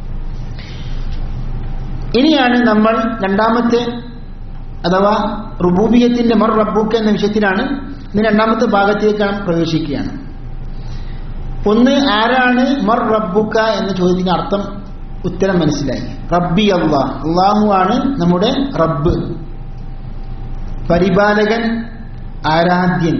ഇനിയാണ് നമ്മൾ രണ്ടാമത്തെ അഥവാ റുബൂബിയത്തിന്റെ മർ റബ്ബുക്ക് എന്ന വിഷയത്തിലാണ് ഇന്ന് രണ്ടാമത്തെ ഭാഗത്തേക്കാണ് പ്രവേശിക്കുകയാണ് ഒന്ന് ആരാണ് മർ റബ്ബുക്ക എന്ന ചോദ്യത്തിന് അർത്ഥം ഉത്തരം മനസ്സിലായി റബ്ബി അള്ളാഹ് അള്ളാഹു ആണ് നമ്മുടെ റബ്ബ് പരിപാലകൻ ആരാധ്യൻ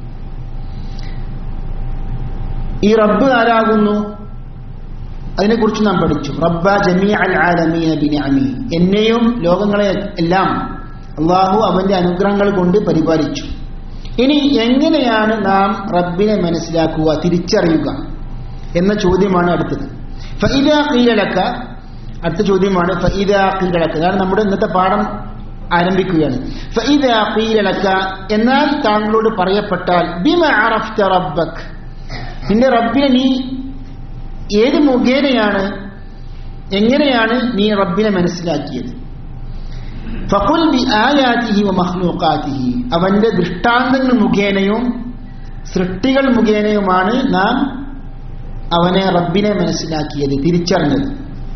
ഈ റബ്ബ് ആരാകുന്നു അതിനെക്കുറിച്ച് നാം പഠിച്ചു റബ്ബ ജമീ അൽ ആലമീന ബിനിഅമി എന്നെയും ലോകങ്ങളെ എല്ലാം അള്ളാഹു അവന്റെ അനുഗ്രഹങ്ങൾ കൊണ്ട് പരിപാലിച്ചു ഇനി എങ്ങനെയാണ് നാം റബ്ബിനെ മനസ്സിലാക്കുക തിരിച്ചറിയുക എന്ന ചോദ്യമാണ് അടുത്തത് ഫൈദ കീഴലക്ക അടുത്ത ചോദ്യമാണ് ഫൈദ കീഴലക്ക കാരണം നമ്മുടെ ഇന്നത്തെ പാഠം ആരംഭിക്കുകയാണ് ഫൈദ കീഴലക്ക എന്നാൽ താങ്കളോട് പറയപ്പെട്ടാൽ ബിമ അറഫ്ത റബ്ബക് നിന്റെ റബ്ബിനെ നീ ഏത് മുഖേനയാണ് എങ്ങനെയാണ് നീ റബ്ബിനെ മനസ്സിലാക്കിയത് ഫഖുൽ ബി ആയാതിഹി വ മഖ്ലൂഖാതിഹി അവന്റെ ദൃഷ്ടാന്തങ്ങൾ മുഖേനയും സൃഷ്ടികൾ മുഖേനയുമാണ് നാം അവനെ റബ്ബിനെ മനസ്സിലാക്കിയത് തിരിച്ചറിഞ്ഞത്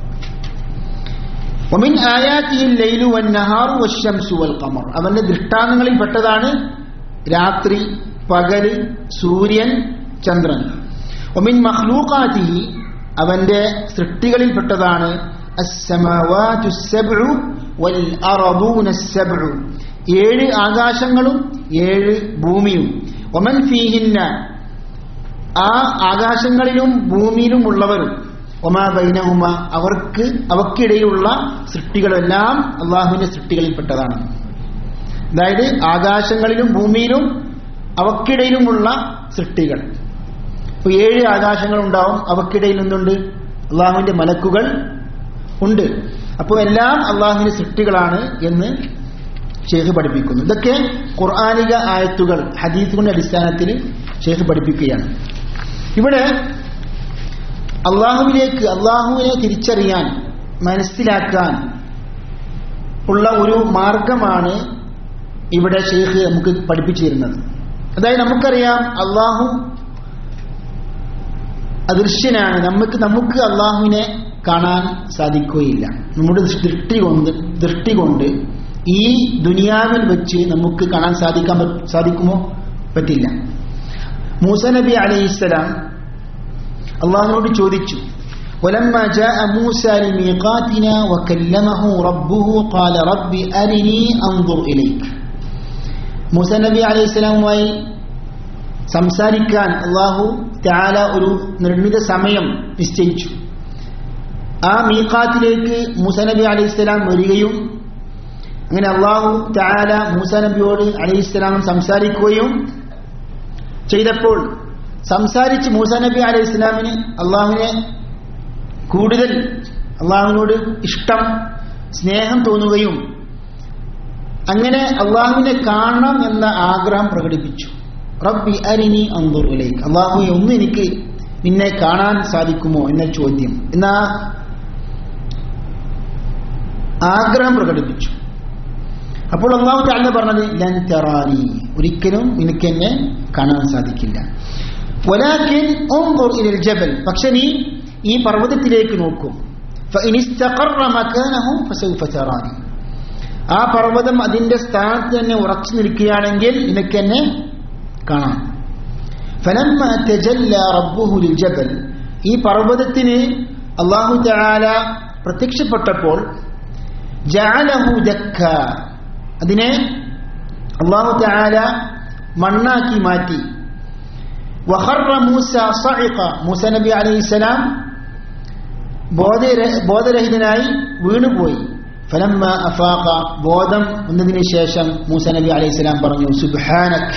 ومن آياته الليل والنهار والشمس والقمر അവന്റെ ദൃഷ്ടാന്തങ്ങളിൽ പെട്ടതാണ് രാത്രി പകല് സൂര്യൻ ചന്ദ്രൻ ഒമിൻ മഖ്ലൂഖാതിഹി അവന്റെ സൃഷ്ടികളിൽപ്പെട്ടതാണ് അസ്സമാവാതു സബ്ഉ വൽ അറദൂന സബ്ഉ ഏഴ് ആകാശങ്ങളും ഏഴ് ഭൂമിയും ഒമൻ ഫീഹിന്ന ആ ആകാശങ്ങളിലും ഭൂമിയിലും ഉള്ളവരും ഒമാ ബൈനഹുമ അവർക്ക് അവക്കിടയിലുള്ള സൃഷ്ടികളെല്ലാം അള്ളാഹുവിന്റെ സൃഷ്ടികളിൽപ്പെട്ടതാണ് അതായത് ആകാശങ്ങളിലും ഭൂമിയിലും അവക്കിടയിലുമുള്ള സൃഷ്ടികൾ ഇപ്പൊ ഏഴ് ആകാശങ്ങൾ ഉണ്ടാവും അവക്കിടയിൽ എന്തുണ്ട് അള്ളാഹുവിന്റെ മലക്കുകൾ ഉണ്ട് അപ്പോൾ എല്ലാം അള്ളാഹുവിന്റെ സൃഷ്ടികളാണ് എന്ന് ഷേഖ് പഠിപ്പിക്കുന്നു ഇതൊക്കെ ഖുർആാനിക ആയത്തുകൾ ഹദീസുകളുടെ അടിസ്ഥാനത്തിൽ ഷേഖ് പഠിപ്പിക്കുകയാണ് ഇവിടെ അള്ളാഹുവിലേക്ക് അള്ളാഹുവിനെ തിരിച്ചറിയാൻ മനസ്സിലാക്കാൻ ഉള്ള ഒരു മാർഗമാണ് ഇവിടെ ഷെയ്ഖ് നമുക്ക് പഠിപ്പിച്ചു തരുന്നത് അതായത് നമുക്കറിയാം അള്ളാഹു അദൃശ്യനാണ് നമുക്ക് നമുക്ക് അള്ളാഹുവിനെ കാണാൻ സാധിക്കുകയില്ല നമ്മുടെ ദൃഷ്ടി കൊണ്ട് ദൃഷ്ടി കൊണ്ട് ഈ ദുനിയാവിൽ വെച്ച് നമുക്ക് കാണാൻ സാധിക്കാൻ പ- സാധിക്കുമോ പറ്റില്ല മൂസ നബി അലൈഹിസ്സലാം അള്ളാഹുവിനോട് ചോദിച്ചു ولما جاء موسى لميقاتنا وكلمه ربه قال رب أرني أنظر إليك മൂസ നബി അലൈഹി സ്വലാമുമായി സംസാരിക്കാൻ അള്ളാഹു താല ഒരു നിർമ്മിത സമയം നിശ്ചയിച്ചു ആ മീഖാത്തിലേക്ക് മൂസ നബി അലൈഹി സ്വലാം വരികയും അങ്ങനെ അള്ളാഹു താല മൂസ നബിയോട് അലൈഹി സ്വലാം സംസാരിക്കുകയും ചെയ്തപ്പോൾ സംസാരിച്ച് മൂസ നബി അലൈഹി സ്വലാമിന് അള്ളാഹുവിനെ കൂടുതൽ അള്ളാഹുവിനോട് ഇഷ്ടം സ്നേഹം തോന്നുകയും അങ്ങനെ അള്ളാഹുവിനെ കാണണം എന്ന ആഗ്രഹം പ്രകടിപ്പിച്ചു റബ്ബി അരിനി അന്തുറിലേക്ക് അള്ളാഹുവെ ഒന്ന് എനിക്ക് നിന്നെ കാണാൻ സാധിക്കുമോ എന്ന ചോദ്യം എന്നാ ആഗ്രഹം പ്രകടിപ്പിച്ചു അപ്പോൾ അള്ളാഹു താഴ്ന്ന പറഞ്ഞത് ലൻ തെറാനി ഒരിക്കലും നിനക്ക് എന്നെ കാണാൻ സാധിക്കില്ല വലാക്കിൻ ഉൻദുർ ഇലൽ ജബൽ പക്ഷെ നീ ഈ പർവ്വതത്തിലേക്ക് നോക്കൂ فإن استقر مكانه فسوف تراني ആ പർവ്വതം അതിന്റെ സ്ഥാനത്ത് തന്നെ ഉറച്ചു നിൽക്കുകയാണെങ്കിൽ നിനക്ക് എന്നെ കാണാം فلما تجلى ربه للجبل ഈ പർവ്വതത്തിന് അള്ളാഹു തആല പ്രത്യക്ഷപ്പെട്ടപ്പോൾ ജഅലഹു ദക്ക അതിനെ അള്ളാഹു തആല മണ്ണാക്കി മാറ്റി വഖറ മൂസ സഇഖ മൂസ നബി അലൈഹിസ്സലാം ബോധര ബോധരഹിതനായി വീണുപോയി ഫലമ്മ അഫാഖ ബോധം വന്നതിന് ശേഷം മൂസ നബി അലൈഹിസ്സലാം പറഞ്ഞു സുബ്ഹാനക്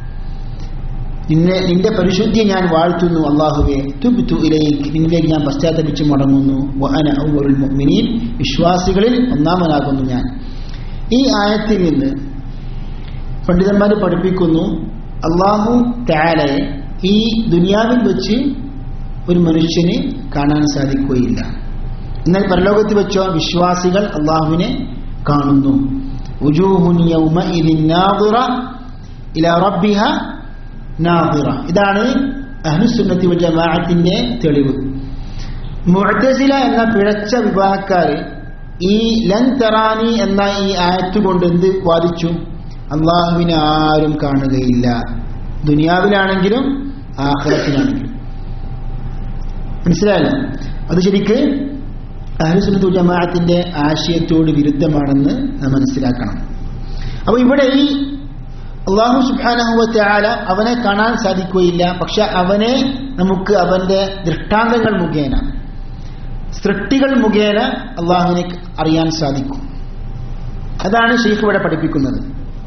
നിന്നെ നിന്റെ പരിശുദ്ധി ഞാൻ വാഴ്ത്തുന്നു അള്ളാഹുവെ തുബ്തു ഇലൈക്ക് നിന്നിലേക്ക് ഞാൻ പശ്ചാത്തപിച്ച് മടങ്ങുന്നു വഅന അവ്വലുൽ മുഅ്മിനീൻ വിശ്വാസികളിൽ ഒന്നാമനാകുന്നു ഞാൻ ഈ ആയത്തിൽ നിന്ന് പണ്ഡിതന്മാർ പഠിപ്പിക്കുന്നു അള്ളാഹു താലയെ ഈ ദുനിയാവിൽ വെച്ച് ഒരു മനുഷ്യന് കാണാൻ സാധിക്കുകയില്ല എന്നാൽ പരലോകത്ത് വെച്ചോ വിശ്വാസികൾ അള്ളാഹുവിനെ കാണുന്നു ഉജൂഹുൻ യൗമഇദിൻ നാദിറ ഇലാ റബ്ബിഹ നാദിറ ഇതാണ് അഹ്ലുസുന്നത്തി വൽ ജമാഅത്തിന്റെ തെളിവ് മുഅ്തസില എന്ന പിഴച്ച വിഭാഗക്കാര് ഈ ലൻ തറാനി എന്ന ഈ ആയത്ത് കൊണ്ട് എന്ത് വാദിച്ചു അള്ളാഹുവിനെ ആരും കാണുകയില്ല ദുനിയാവിലാണെങ്കിലും ആഖിറത്തിലാണെങ്കിലും മനസ്സിലായല്ലോ അത് ശരിക്ക് അഹ്ലുസുന്നത്തു ജമാഅത്തിന്റെ ആശയത്തോട് വിരുദ്ധമാണെന്ന് നാം മനസ്സിലാക്കണം അപ്പൊ ഇവിടെ ഈ അള്ളാഹു സുബാനഹുവല അവനെ കാണാൻ സാധിക്കുകയില്ല പക്ഷെ അവനെ നമുക്ക് അവന്റെ ദൃഷ്ടാന്തങ്ങൾ മുഖേന സൃഷ്ടികൾ മുഖേന അള്ളാഹുവിനെ അറിയാൻ സാധിക്കും അതാണ് ഷെയ്ഖ് ഇവിടെ പഠിപ്പിക്കുന്നത്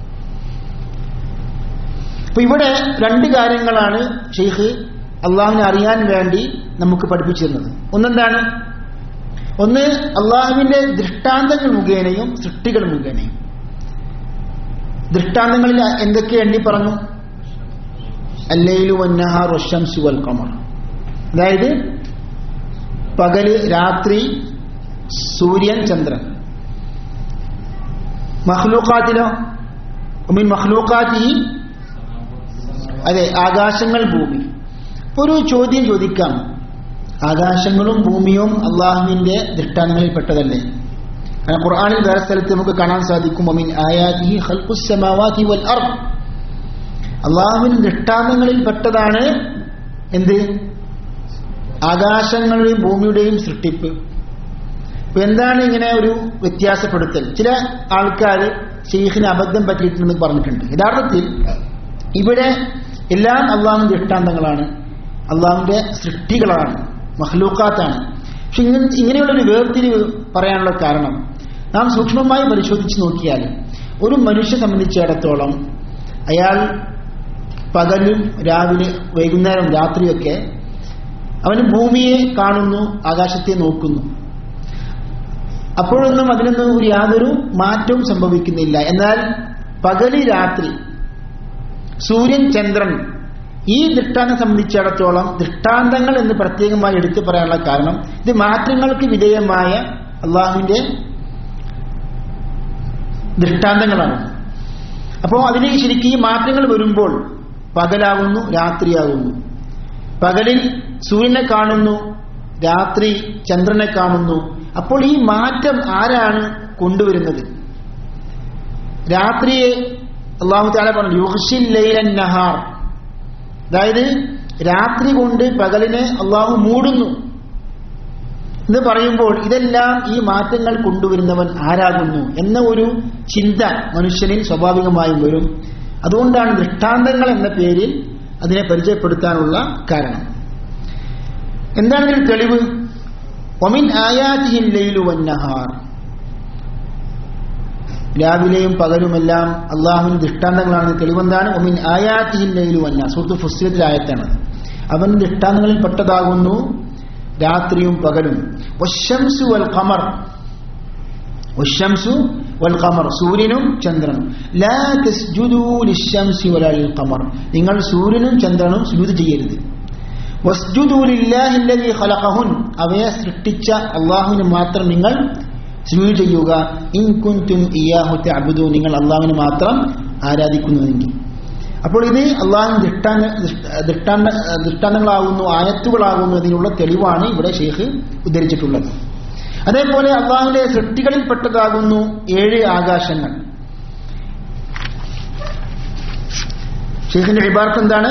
അപ്പൊ ഇവിടെ രണ്ട് കാര്യങ്ങളാണ് ഷെയ്ഖ് അള്ളാഹുവിനെ അറിയാൻ വേണ്ടി നമുക്ക് പഠിപ്പിച്ചിരുന്നത് ഒന്നെന്താണ് ഒന്ന് അള്ളാഹുവിന്റെ ദൃഷ്ടാന്തങ്ങൾ മുഖേനയും സൃഷ്ടികൾ മുഖേനയും ദൃഷ്ടാന്തങ്ങളിൽ എന്തൊക്കെ എണ്ണി പറഞ്ഞു അല്ലയിലു വന്നഹാർ വശംസു വൽ കമർ അതായത് പകല് രാത്രി സൂര്യൻ ചന്ദ്രൻ മഹ്ലൂക്കാത്തിലോ മീൻ മഹ്ലൂക്കാത്തി അതെ ആകാശങ്ങൾ ഭൂമി ഒരു ചോദ്യം ചോദിക്കാം ആകാശങ്ങളും ഭൂമിയും അള്ളാഹുവിന്റെ ദൃഷ്ടാന്തങ്ങളിൽ പെട്ടതല്ലേ കാരണം ഖുർആാനിൽ വേറെ സ്ഥലത്ത് നമുക്ക് കാണാൻ സാധിക്കും അമീൻ ആയാതി ഹൽപ്പുസമാവാതി വൽ അർ അള്ളാഹുവിൻ ദൃഷ്ടാന്തങ്ങളിൽ പെട്ടതാണ് എന്ത് ആകാശങ്ങളുടെയും ഭൂമിയുടെയും സൃഷ്ടിപ്പ് അപ്പൊ എന്താണ് ഇങ്ങനെ ഒരു വ്യത്യാസപ്പെടുത്തൽ ചില ആൾക്കാർ ഷെയ്ഖിന് അബദ്ധം പറ്റിയിട്ടുണ്ടെന്ന് പറഞ്ഞിട്ടുണ്ട് യഥാർത്ഥത്തിൽ ഇവിടെ എല്ലാം അള്ളാഹുവിന്റെ ദൃഷ്ടാന്തങ്ങളാണ് അള്ളാഹുവിന്റെ സൃഷ്ടികളാണ് മഹ്ലൂക്കാത്താണ് പക്ഷെ ഇങ്ങനെ ഇങ്ങനെയുള്ളൊരു വേർതിരിവ് പറയാനുള്ള കാരണം നാം സൂക്ഷ്മമായി പരിശോധിച്ച് നോക്കിയാൽ ഒരു മനുഷ്യ സംബന്ധിച്ചിടത്തോളം അയാൾ പകലും രാവിലെ വൈകുന്നേരം രാത്രിയൊക്കെ അവന് ഭൂമിയെ കാണുന്നു ആകാശത്തെ നോക്കുന്നു അപ്പോഴൊന്നും അതിനൊന്നും ഒരു യാതൊരു മാറ്റവും സംഭവിക്കുന്നില്ല എന്നാൽ പകല് രാത്രി സൂര്യൻ ചന്ദ്രൻ ഈ ദൃഷ്ടാന്തം സംബന്ധിച്ചിടത്തോളം ദൃഷ്ടാന്തങ്ങൾ എന്ന് പ്രത്യേകമായി എടുത്തു പറയാനുള്ള കാരണം ഇത് മാറ്റങ്ങൾക്ക് വിധേയമായ അള്ളാഹുവിന്റെ ദൃഷ്ടാന്തങ്ങളാണ് അപ്പോൾ അതിന് ശരിക്കും ഈ മാറ്റങ്ങൾ വരുമ്പോൾ പകലാകുന്നു രാത്രിയാകുന്നു പകലിൽ സൂര്യനെ കാണുന്നു രാത്രി ചന്ദ്രനെ കാണുന്നു അപ്പോൾ ഈ മാറ്റം ആരാണ് കൊണ്ടുവരുന്നത് രാത്രിയെ അള്ളാഹു താല പറഞ്ഞു യുഹ്ഷിൽ ലൈലൻ നഹാർ അതായത് രാത്രി കൊണ്ട് പകലിനെ അള്ളാഹു മൂടുന്നു എന്ന് പറയുമ്പോൾ ഇതെല്ലാം ഈ മാറ്റങ്ങൾ കൊണ്ടുവരുന്നവൻ ആരാകുന്നു എന്ന ഒരു ചിന്ത മനുഷ്യനിൽ സ്വാഭാവികമായും വരും അതുകൊണ്ടാണ് ദൃഷ്ടാന്തങ്ങൾ എന്ന പേരിൽ അതിനെ പരിചയപ്പെടുത്താനുള്ള കാരണം എന്താണ് ഇതിന് തെളിവ് ഒമിൻ ആയാതിഹിൻ ലൈലു വന്നഹാർ രാവിലെയും പകലുമെല്ലാം അള്ളാഹുവിന് ദൃഷ്ടാന്തങ്ങളാണ് തെളിവെന്താണ് ഒമിൻ ആയാത്തിഹിൻ ലൈലു വന്ന സുഹൃത്ത് ഫുസ്ലത്തിലായത്താണ് അവൻ ദൃഷ്ടാന്തങ്ങളിൽ പെട്ടതാകുന്നു രാത്രിയും പകലും വശംസു വൽ ഖമർ വശംസു വൽ ഖമർ സൂര്യനും ചന്ദ്രനും ലാ തസ്ജുദൂ ലിശംസി വലാ ലിൽ ഖമർ നിങ്ങൾ സൂര്യനും ചന്ദ്രനും സുജൂദ് ചെയ്യരുത് വസ്ജുദൂലില്ലാഹില്ലദീ ഖലഖഹുൻ അവയെ സൃഷ്ടിച്ച അള്ളാഹുവിന് മാത്രം നിങ്ങൾ സുജൂദ് ചെയ്യുക ഇൻ കുൻതും ഇയാഹു തഅബുദൂ നിങ്ങൾ അള്ളാഹുവിനെ മാത്രം ആരാധിക്കുന്നുവെങ്കിൽ അപ്പോൾ ഇത് അള്ളാഹു ദൃഷ്ടാന്ത ദൃഷ്ടാന്ത ദൃഷ്ടാന്തങ്ങളാകുന്നു ആയത്തുകളാകുന്നു അതിനുള്ള തെളിവാണ് ഇവിടെ ഷെയ്ഖ് ഉദ്ധരിച്ചിട്ടുള്ളത് അതേപോലെ അള്ളാഹുവിന്റെ സൃഷ്ടികളിൽപ്പെട്ടതാകുന്നു ഏഴ് ആകാശങ്ങൾ ഷെയ്ഖിന്റെ ഇബാർത്ത് എന്താണ്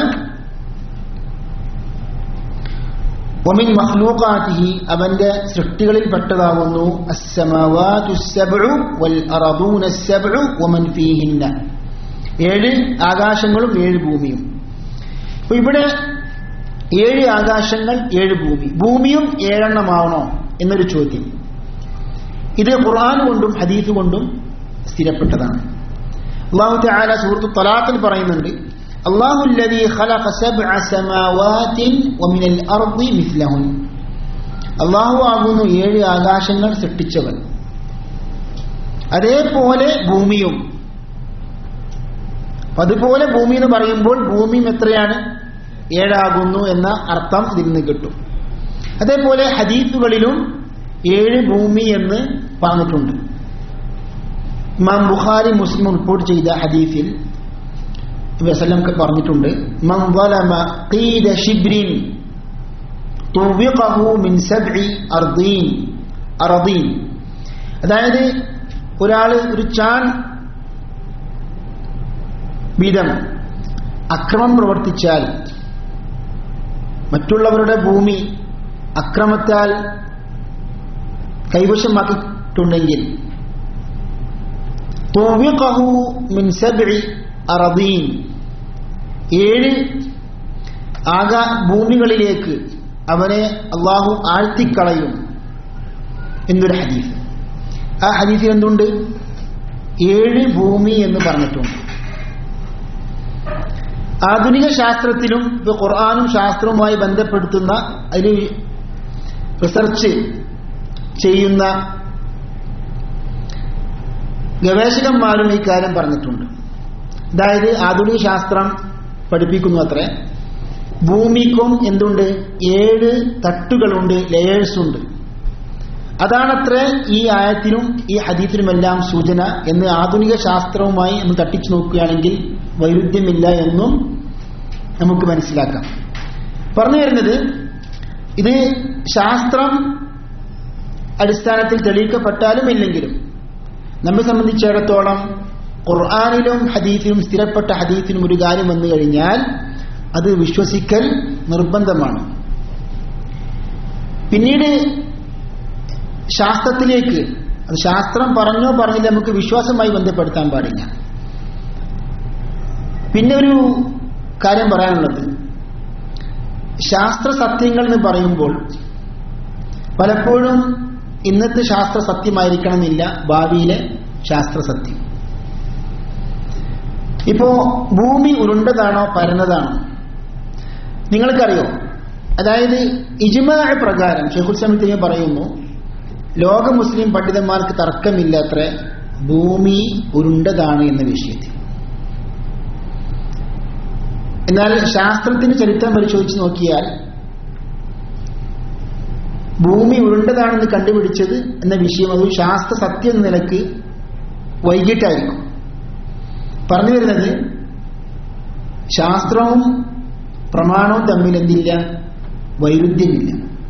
ഒമിൻ മഹ്ലൂഖാത്തിഹി അവന്റെ സൃഷ്ടികളിൽപ്പെട്ടതാകുന്നു അസ്സമാവാതു സബ്ഉ വൽ അറദൂന സബ്ഉ വമൻ ഫീഹിന്ന ഏഴ് ആകാശങ്ങളും ഏഴ് ഭൂമിയും അപ്പൊ ഇവിടെ ഏഴ് ആകാശങ്ങൾ ഏഴ് ഭൂമി ഭൂമിയും ഏഴെണ്ണമാവണോ എന്നൊരു ചോദ്യം ഇത് ഖുർആൻ കൊണ്ടും ഹദീസ് കൊണ്ടും സ്ഥിരപ്പെട്ടതാണ് അള്ളാഹു തആല സൂറത്തു തലാഖിൽ പറയുന്നുണ്ട് അള്ളാഹു الذي خلق سبع سماوات ومن الأرض مثلهن അള്ളാഹു ആകുന്നു ഏഴ് ആകാശങ്ങൾ സൃഷ്ടിച്ചവൻ അതേപോലെ ഭൂമിയും അതുപോലെ ഭൂമി എന്ന് പറയുമ്പോൾ ഭൂമിയും എത്രയാണ് ഏഴാകുന്നു എന്ന അർത്ഥം ഇതിൽ നിന്ന് കിട്ടും അതേപോലെ ഹദീസുകളിലും ഏഴ് ഭൂമി എന്ന് പറഞ്ഞിട്ടുണ്ട് ഇമാം ബുഖാരി മുസ്ലിം റിപ്പോർട്ട് ചെയ്ത ഹദീസിൽ വസല്ലം പറഞ്ഞിട്ടുണ്ട് മൻ ظلم قيد شبر طوقه من سبع أرضين أرضين അതായത് ഒരാൾ ഒരു ചാൻ വീതം അക്രമം പ്രവർത്തിച്ചാൽ മറ്റുള്ളവരുടെ ഭൂമി അക്രമത്താൽ കൈവശമാക്കിയിട്ടുണ്ടെങ്കിൽ തോവിഖഹു മിൻ സബ്ഇ അറദീൻ ഏഴ് ആകാ ഭൂമികളിലേക്ക് അവനെ അള്ളാഹു ആഴ്ത്തിക്കളയും എന്നൊരു ഹദീസ് ആ ഹദീസിൽ എന്തുണ്ട് ഏഴ് ഭൂമി എന്ന് പറഞ്ഞിട്ടുണ്ട് ആധുനിക ശാസ്ത്രത്തിലും ഇപ്പൊ ഖുർആാനും ശാസ്ത്രവുമായി ബന്ധപ്പെടുത്തുന്ന അതിൽ റിസർച്ച് ചെയ്യുന്ന ഗവേഷകന്മാരും ഈ കാര്യം പറഞ്ഞിട്ടുണ്ട് അതായത് ആധുനിക ശാസ്ത്രം പഠിപ്പിക്കുന്നു അത്രേ ഭൂമിക്കും എന്തുണ്ട് ഏഴ് തട്ടുകളുണ്ട് ലെയേഴ്സ് ഉണ്ട് അതാണത്രേ ഈ ആയത്തിനും ഈ ഹദീത്തിനുമെല്ലാം സൂചന എന്ന് ആധുനിക ശാസ്ത്രവുമായി നമ്മൾ തട്ടിച്ചു നോക്കുകയാണെങ്കിൽ വൈരുദ്ധ്യമില്ല എന്നും നമുക്ക് മനസ്സിലാക്കാം പറഞ്ഞു വരുന്നത് ഇത് ശാസ്ത്രം അടിസ്ഥാനത്തിൽ തെളിയിക്കപ്പെട്ടാലും ഇല്ലെങ്കിലും നമ്മെ സംബന്ധിച്ചിടത്തോളം ഖുർആാനിലും ഹദീസിലും സ്ഥിരപ്പെട്ട ഹദീസിനും ഒരു കാര്യം വന്നു കഴിഞ്ഞാൽ അത് വിശ്വസിക്കൽ നിർബന്ധമാണ് പിന്നീട് ശാസ്ത്രത്തിലേക്ക് അത് ശാസ്ത്രം പറഞ്ഞോ പറഞ്ഞില്ല നമുക്ക് വിശ്വാസമായി ബന്ധപ്പെടുത്താൻ പാടില്ല പിന്നെ ഒരു കാര്യം പറയാനുള്ളത് ശാസ്ത്ര സത്യങ്ങൾ എന്ന് പറയുമ്പോൾ പലപ്പോഴും ഇന്നത്തെ ശാസ്ത്ര സത്യമായിരിക്കണമെന്നില്ല ഭാവിയിലെ ശാസ്ത്ര സത്യം ഇപ്പോ ഭൂമി ഉരുണ്ടതാണോ പരന്നതാണോ നിങ്ങൾക്കറിയോ അതായത് ഇജ്മാ പ്രകാരം ഷെയ്ഖുൽ സമീത്തിനെ പറയുന്നു ലോക മുസ്ലിം പണ്ഡിതന്മാർക്ക് തർക്കമില്ലത്ര ഭൂമി ഉരുണ്ടതാണ് എന്ന വിഷയത്തിൽ എന്നാൽ ശാസ്ത്രത്തിന്റെ ചരിത്രം പരിശോധിച്ച് നോക്കിയാൽ ഭൂമി ഉരുണ്ടതാണെന്ന് കണ്ടുപിടിച്ചത് എന്ന വിഷയം അത് ശാസ്ത്ര സത്യം എന്ന നിലക്ക് വൈകിട്ടായിരിക്കും പറഞ്ഞു വരുന്നത് ശാസ്ത്രവും പ്രമാണവും തമ്മിൽ എന്തില്ല വൈരുദ്ധ്യമില്ല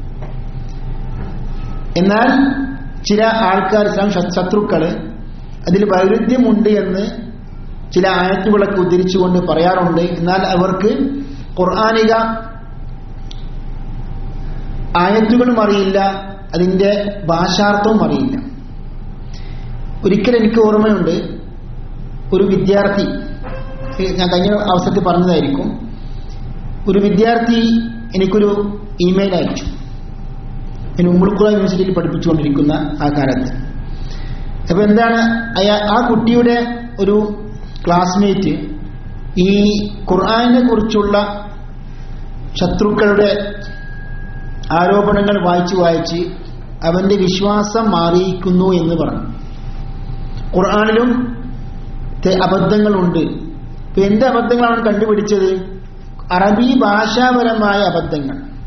എന്നാൽ ചില ആൾക്കാർ ശത്രുക്കള് അതിൽ വൈരുദ്ധ്യമുണ്ട് എന്ന് ചില ആയത്തുകളൊക്കെ ഉദ്ധരിച്ചുകൊണ്ട് പറയാറുണ്ട് എന്നാൽ അവർക്ക് ഖുർആാനിക ആയത്തുകളും അറിയില്ല അതിന്റെ ഭാഷാർത്ഥവും അറിയില്ല ഒരിക്കൽ എനിക്ക് ഓർമ്മയുണ്ട് ഒരു വിദ്യാർത്ഥി ഞാൻ കഴിഞ്ഞ അവസരത്തിൽ പറഞ്ഞതായിരിക്കും ഒരു വിദ്യാർത്ഥി എനിക്കൊരു ഇമെയിൽ അയച്ചു ഞാൻ ഉമ്മുൾക്കുള യൂണിവേഴ്സിറ്റിയിൽ പഠിപ്പിച്ചുകൊണ്ടിരിക്കുന്ന ആ കാലത്ത് അപ്പൊ എന്താണ് അയാ ആ കുട്ടിയുടെ ഒരു ക്ലാസ്മേറ്റ് ഈ ഖുർആാനിനെ കുറിച്ചുള്ള ശത്രുക്കളുടെ ആരോപണങ്ങൾ വായിച്ച് വായിച്ച് അവന്റെ വിശ്വാസം മാറിയിരിക്കുന്നു എന്ന് പറഞ്ഞു ഖുർആാനിലും അബദ്ധങ്ങളുണ്ട് ഇപ്പൊ എന്ത് അബദ്ധങ്ങളാണ് കണ്ടുപിടിച്ചത് അറബി ഭാഷാപരമായ അബദ്ധങ്ങൾ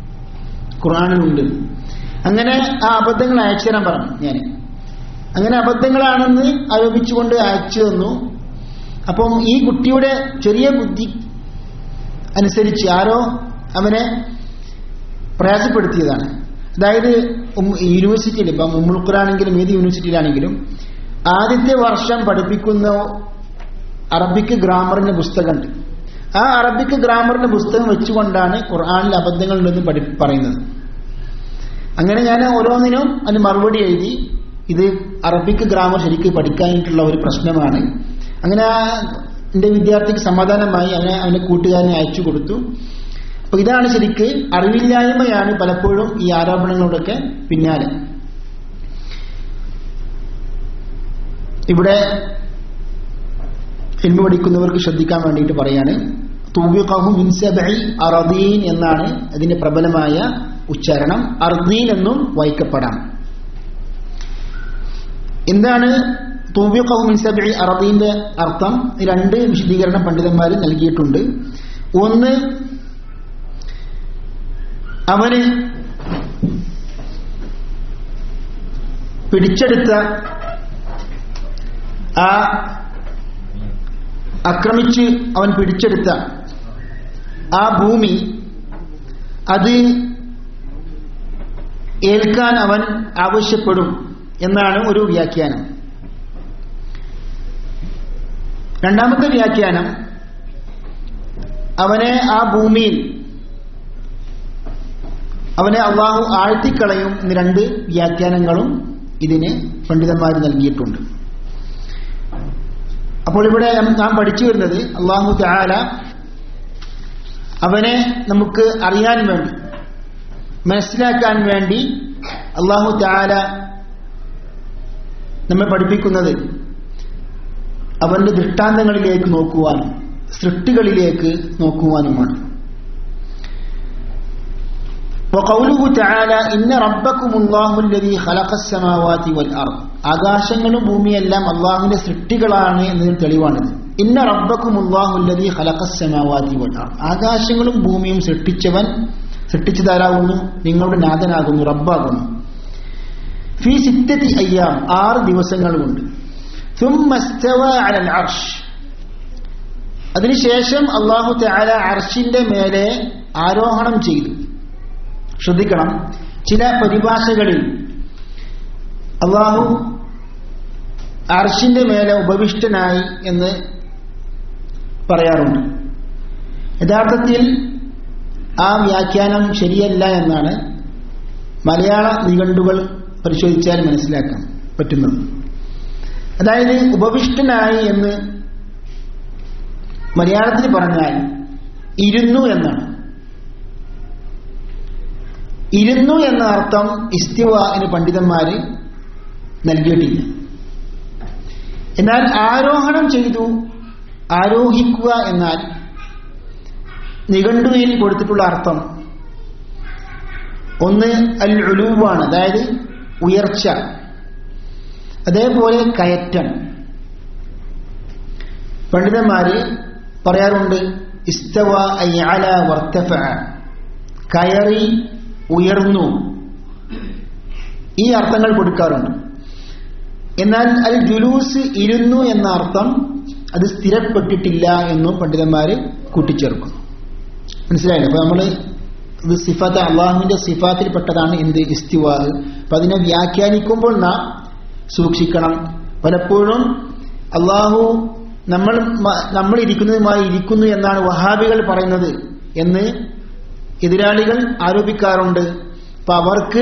ഖുർആാനിലുണ്ട് അങ്ങനെ ആ അബദ്ധങ്ങൾ അയച്ചു തരാൻ പറഞ്ഞു ഞാൻ അങ്ങനെ അബദ്ധങ്ങളാണെന്ന് ആരോപിച്ചുകൊണ്ട് അയച്ചു തന്നു അപ്പം ഈ കുട്ടിയുടെ ചെറിയ ബുദ്ധി അനുസരിച്ച് ആരോ അവനെ പ്രയാസപ്പെടുത്തിയതാണ് അതായത് ഉം- യൂണിവേഴ്സിറ്റിയിൽ ഇപ്പം ഉമ്മുൾക്കുറാണെങ്കിലും ഏത് യൂണിവേഴ്സിറ്റിയിലാണെങ്കിലും ആദ്യത്തെ വർഷം പഠിപ്പിക്കുന്ന അറബിക്ക് ഗ്രാമറിന്റെ പുസ്തകമുണ്ട് ആ അറബിക്ക് ഗ്രാമറിന്റെ പുസ്തകം വെച്ചുകൊണ്ടാണ് ഖുർആാനിൽ അബദ്ധങ്ങൾ ഉണ്ടെന്ന് പഠി പറയുന്നത് അങ്ങനെ ഞാൻ ഓരോന്നിനും അതിന് മറുപടി എഴുതി ഇത് അറബിക്ക് ഗ്രാമർ ശരിക്ക് പഠിക്കാനായിട്ടുള്ള ഒരു പ്രശ്നമാണ് അങ്ങനെ ആ എന്റെ വിദ്യാർത്ഥിക്ക് സമാധാനമായി അവനെ അവന്റെ കൂട്ടുകാരനെ അയച്ചു കൊടുത്തു അപ്പൊ ഇതാണ് ശരിക്ക് അറിവില്ലായ്മയാണ് പലപ്പോഴും ഈ ആരോപണങ്ങളോടൊക്കെ പിന്നാലെ ഇവിടെ ഇൽമ പഠിക്കുന്നവർക്ക് ശ്രദ്ധിക്കാൻ വേണ്ടിയിട്ട് പറയാണ് തൂബിഖഹു മിൻ സബ്ഇ അറദീൻ എന്നാണ് അതിന്റെ പ്രബലമായ ഉച്ചാരണം അർദീൻ എന്നും വായിക്കപ്പെടാം എന്താണ് തൂബിഖഹു മിൻ സബ്ഇ അറദീന്റെ അർത്ഥം രണ്ട് വിശദീകരണം പണ്ഡിതന്മാർ നൽകിയിട്ടുണ്ട് ഒന്ന് അവന് പിടിച്ചെടുത്ത ആ ആക്രമിച്ച് അവൻ പിടിച്ചെടുത്ത ആ ഭൂമി അത് ഏൽക്കാൻ അവൻ ആവശ്യപ്പെടും എന്നാണ് ഒരു വ്യാഖ്യാനം രണ്ടാമത്തെ വ്യാഖ്യാനം അവനെ ആ ഭൂമിയിൽ അവനെ അള്ളാഹു ആഴ്ത്തിക്കളയും എന്ന് രണ്ട് വ്യാഖ്യാനങ്ങളും ഇതിന് പണ്ഡിതന്മാർ നൽകിയിട്ടുണ്ട് അപ്പോൾ ഇവിടെ നാം പഠിച്ചു വരുന്നത് അള്ളാഹു താല അവനെ നമുക്ക് അറിയാൻ വേണ്ടി മനസ്സിലാക്കാൻ വേണ്ടി അള്ളാഹു താല നമ്മെ പഠിപ്പിക്കുന്നത് അവന്റെ ദൃഷ്ടാന്തങ്ങളിലേക്ക് നോക്കുവാനും സൃഷ്ടികളിലേക്ക് നോക്കുവാനുമാണ് وقوله تعالى إن ربكم الله الذي خلق السماوات والأرض ആകാശങ്ങളും ഭൂമിയെല്ലാം അള്ളാഹുവിന്റെ സൃഷ്ടികളാണ് എന്നതിന് തെളിവാണിത് ഇന്ന റബ്ബക്കും അള്ളാഹുല്ലതി ഖലഖസ്സമാവാതി വൽ അർദ് ആകാശങ്ങളും ഭൂമിയും സൃഷ്ടിച്ചവൻ സൃഷ്ടിച്ചതാരാകുന്നു നിങ്ങളുടെ നാഥനാകുന്നു റബ്ബാകുന്നു ഫി സിത്തത്തി അയ്യാം ആറ് ദിവസങ്ങളുമുണ്ട് ثم استوى على العرش അതിനുശേഷം അള്ളാഹു തആല അർഷിന്റെ മേലെ ആരോഹണം ചെയ്തു ശ്രദ്ധിക്കണം ചില പരിഭാഷകളിൽ അള്ളാഹു അർഷിന്റെ മേലെ ഉപവിഷ്ടനായി എന്ന് പറയാറുണ്ട് യഥാർത്ഥത്തിൽ ആ വ്യാഖ്യാനം ശരിയല്ല എന്നാണ് മലയാള നിഘണ്ടുകൾ പരിശോധിച്ചാൽ മനസ്സിലാക്കാൻ പറ്റുന്നത് അതായത് ഉപവിഷ്ടനായി എന്ന് മലയാളത്തിൽ പറഞ്ഞാൽ ഇരുന്നു എന്നാണ് ഇരുന്നു എന്ന അർത്ഥം ഇസ്തിവാന് പണ്ഡിതന്മാര് നൽകിയിട്ടില്ല എന്നാൽ ആരോഹണം ചെയ്തു ആരോഹിക്കുക എന്നാൽ നിഘണ്ടുവിൽ കൊടുത്തിട്ടുള്ള അർത്ഥം ഒന്ന് അൽ ഉലൂവാണ് അതായത് ഉയർച്ച അതേപോലെ കയറ്റം പണ്ഡിതന്മാര് പറയാറുണ്ട് ഇസ്തവ അയ്യാല വർത്തഫ കയറി ഉയർന്നു ഈ അർത്ഥങ്ങൾ കൊടുക്കാറുണ്ട് എന്നാൽ അൽ ജുലൂസ് ഇരുന്നു എന്ന അർത്ഥം അത് സ്ഥിരപ്പെട്ടിട്ടില്ല എന്നും പണ്ഡിതന്മാര് കൂട്ടിച്ചേർക്കുന്നു മനസ്സിലായില്ലേ അപ്പൊ നമ്മള് ഇത് സിഫാത്ത് അള്ളാഹുവിന്റെ സിഫാത്തിൽപ്പെട്ടതാണ് എന്ത് ഇസ്തിവാ അപ്പൊ അതിനെ വ്യാഖ്യാനിക്കുമ്പോൾ നാം സൂക്ഷിക്കണം പലപ്പോഴും അള്ളാഹു നമ്മൾ മ- നമ്മൾ ഇരിക്കുന്നതുമായി ഇരിക്കുന്നു എന്നാണ് വഹാബികൾ പറയുന്നത് എന്ന് എതിരാളികൾ ആരോപിക്കാറുണ്ട് അപ്പൊ അവർക്ക്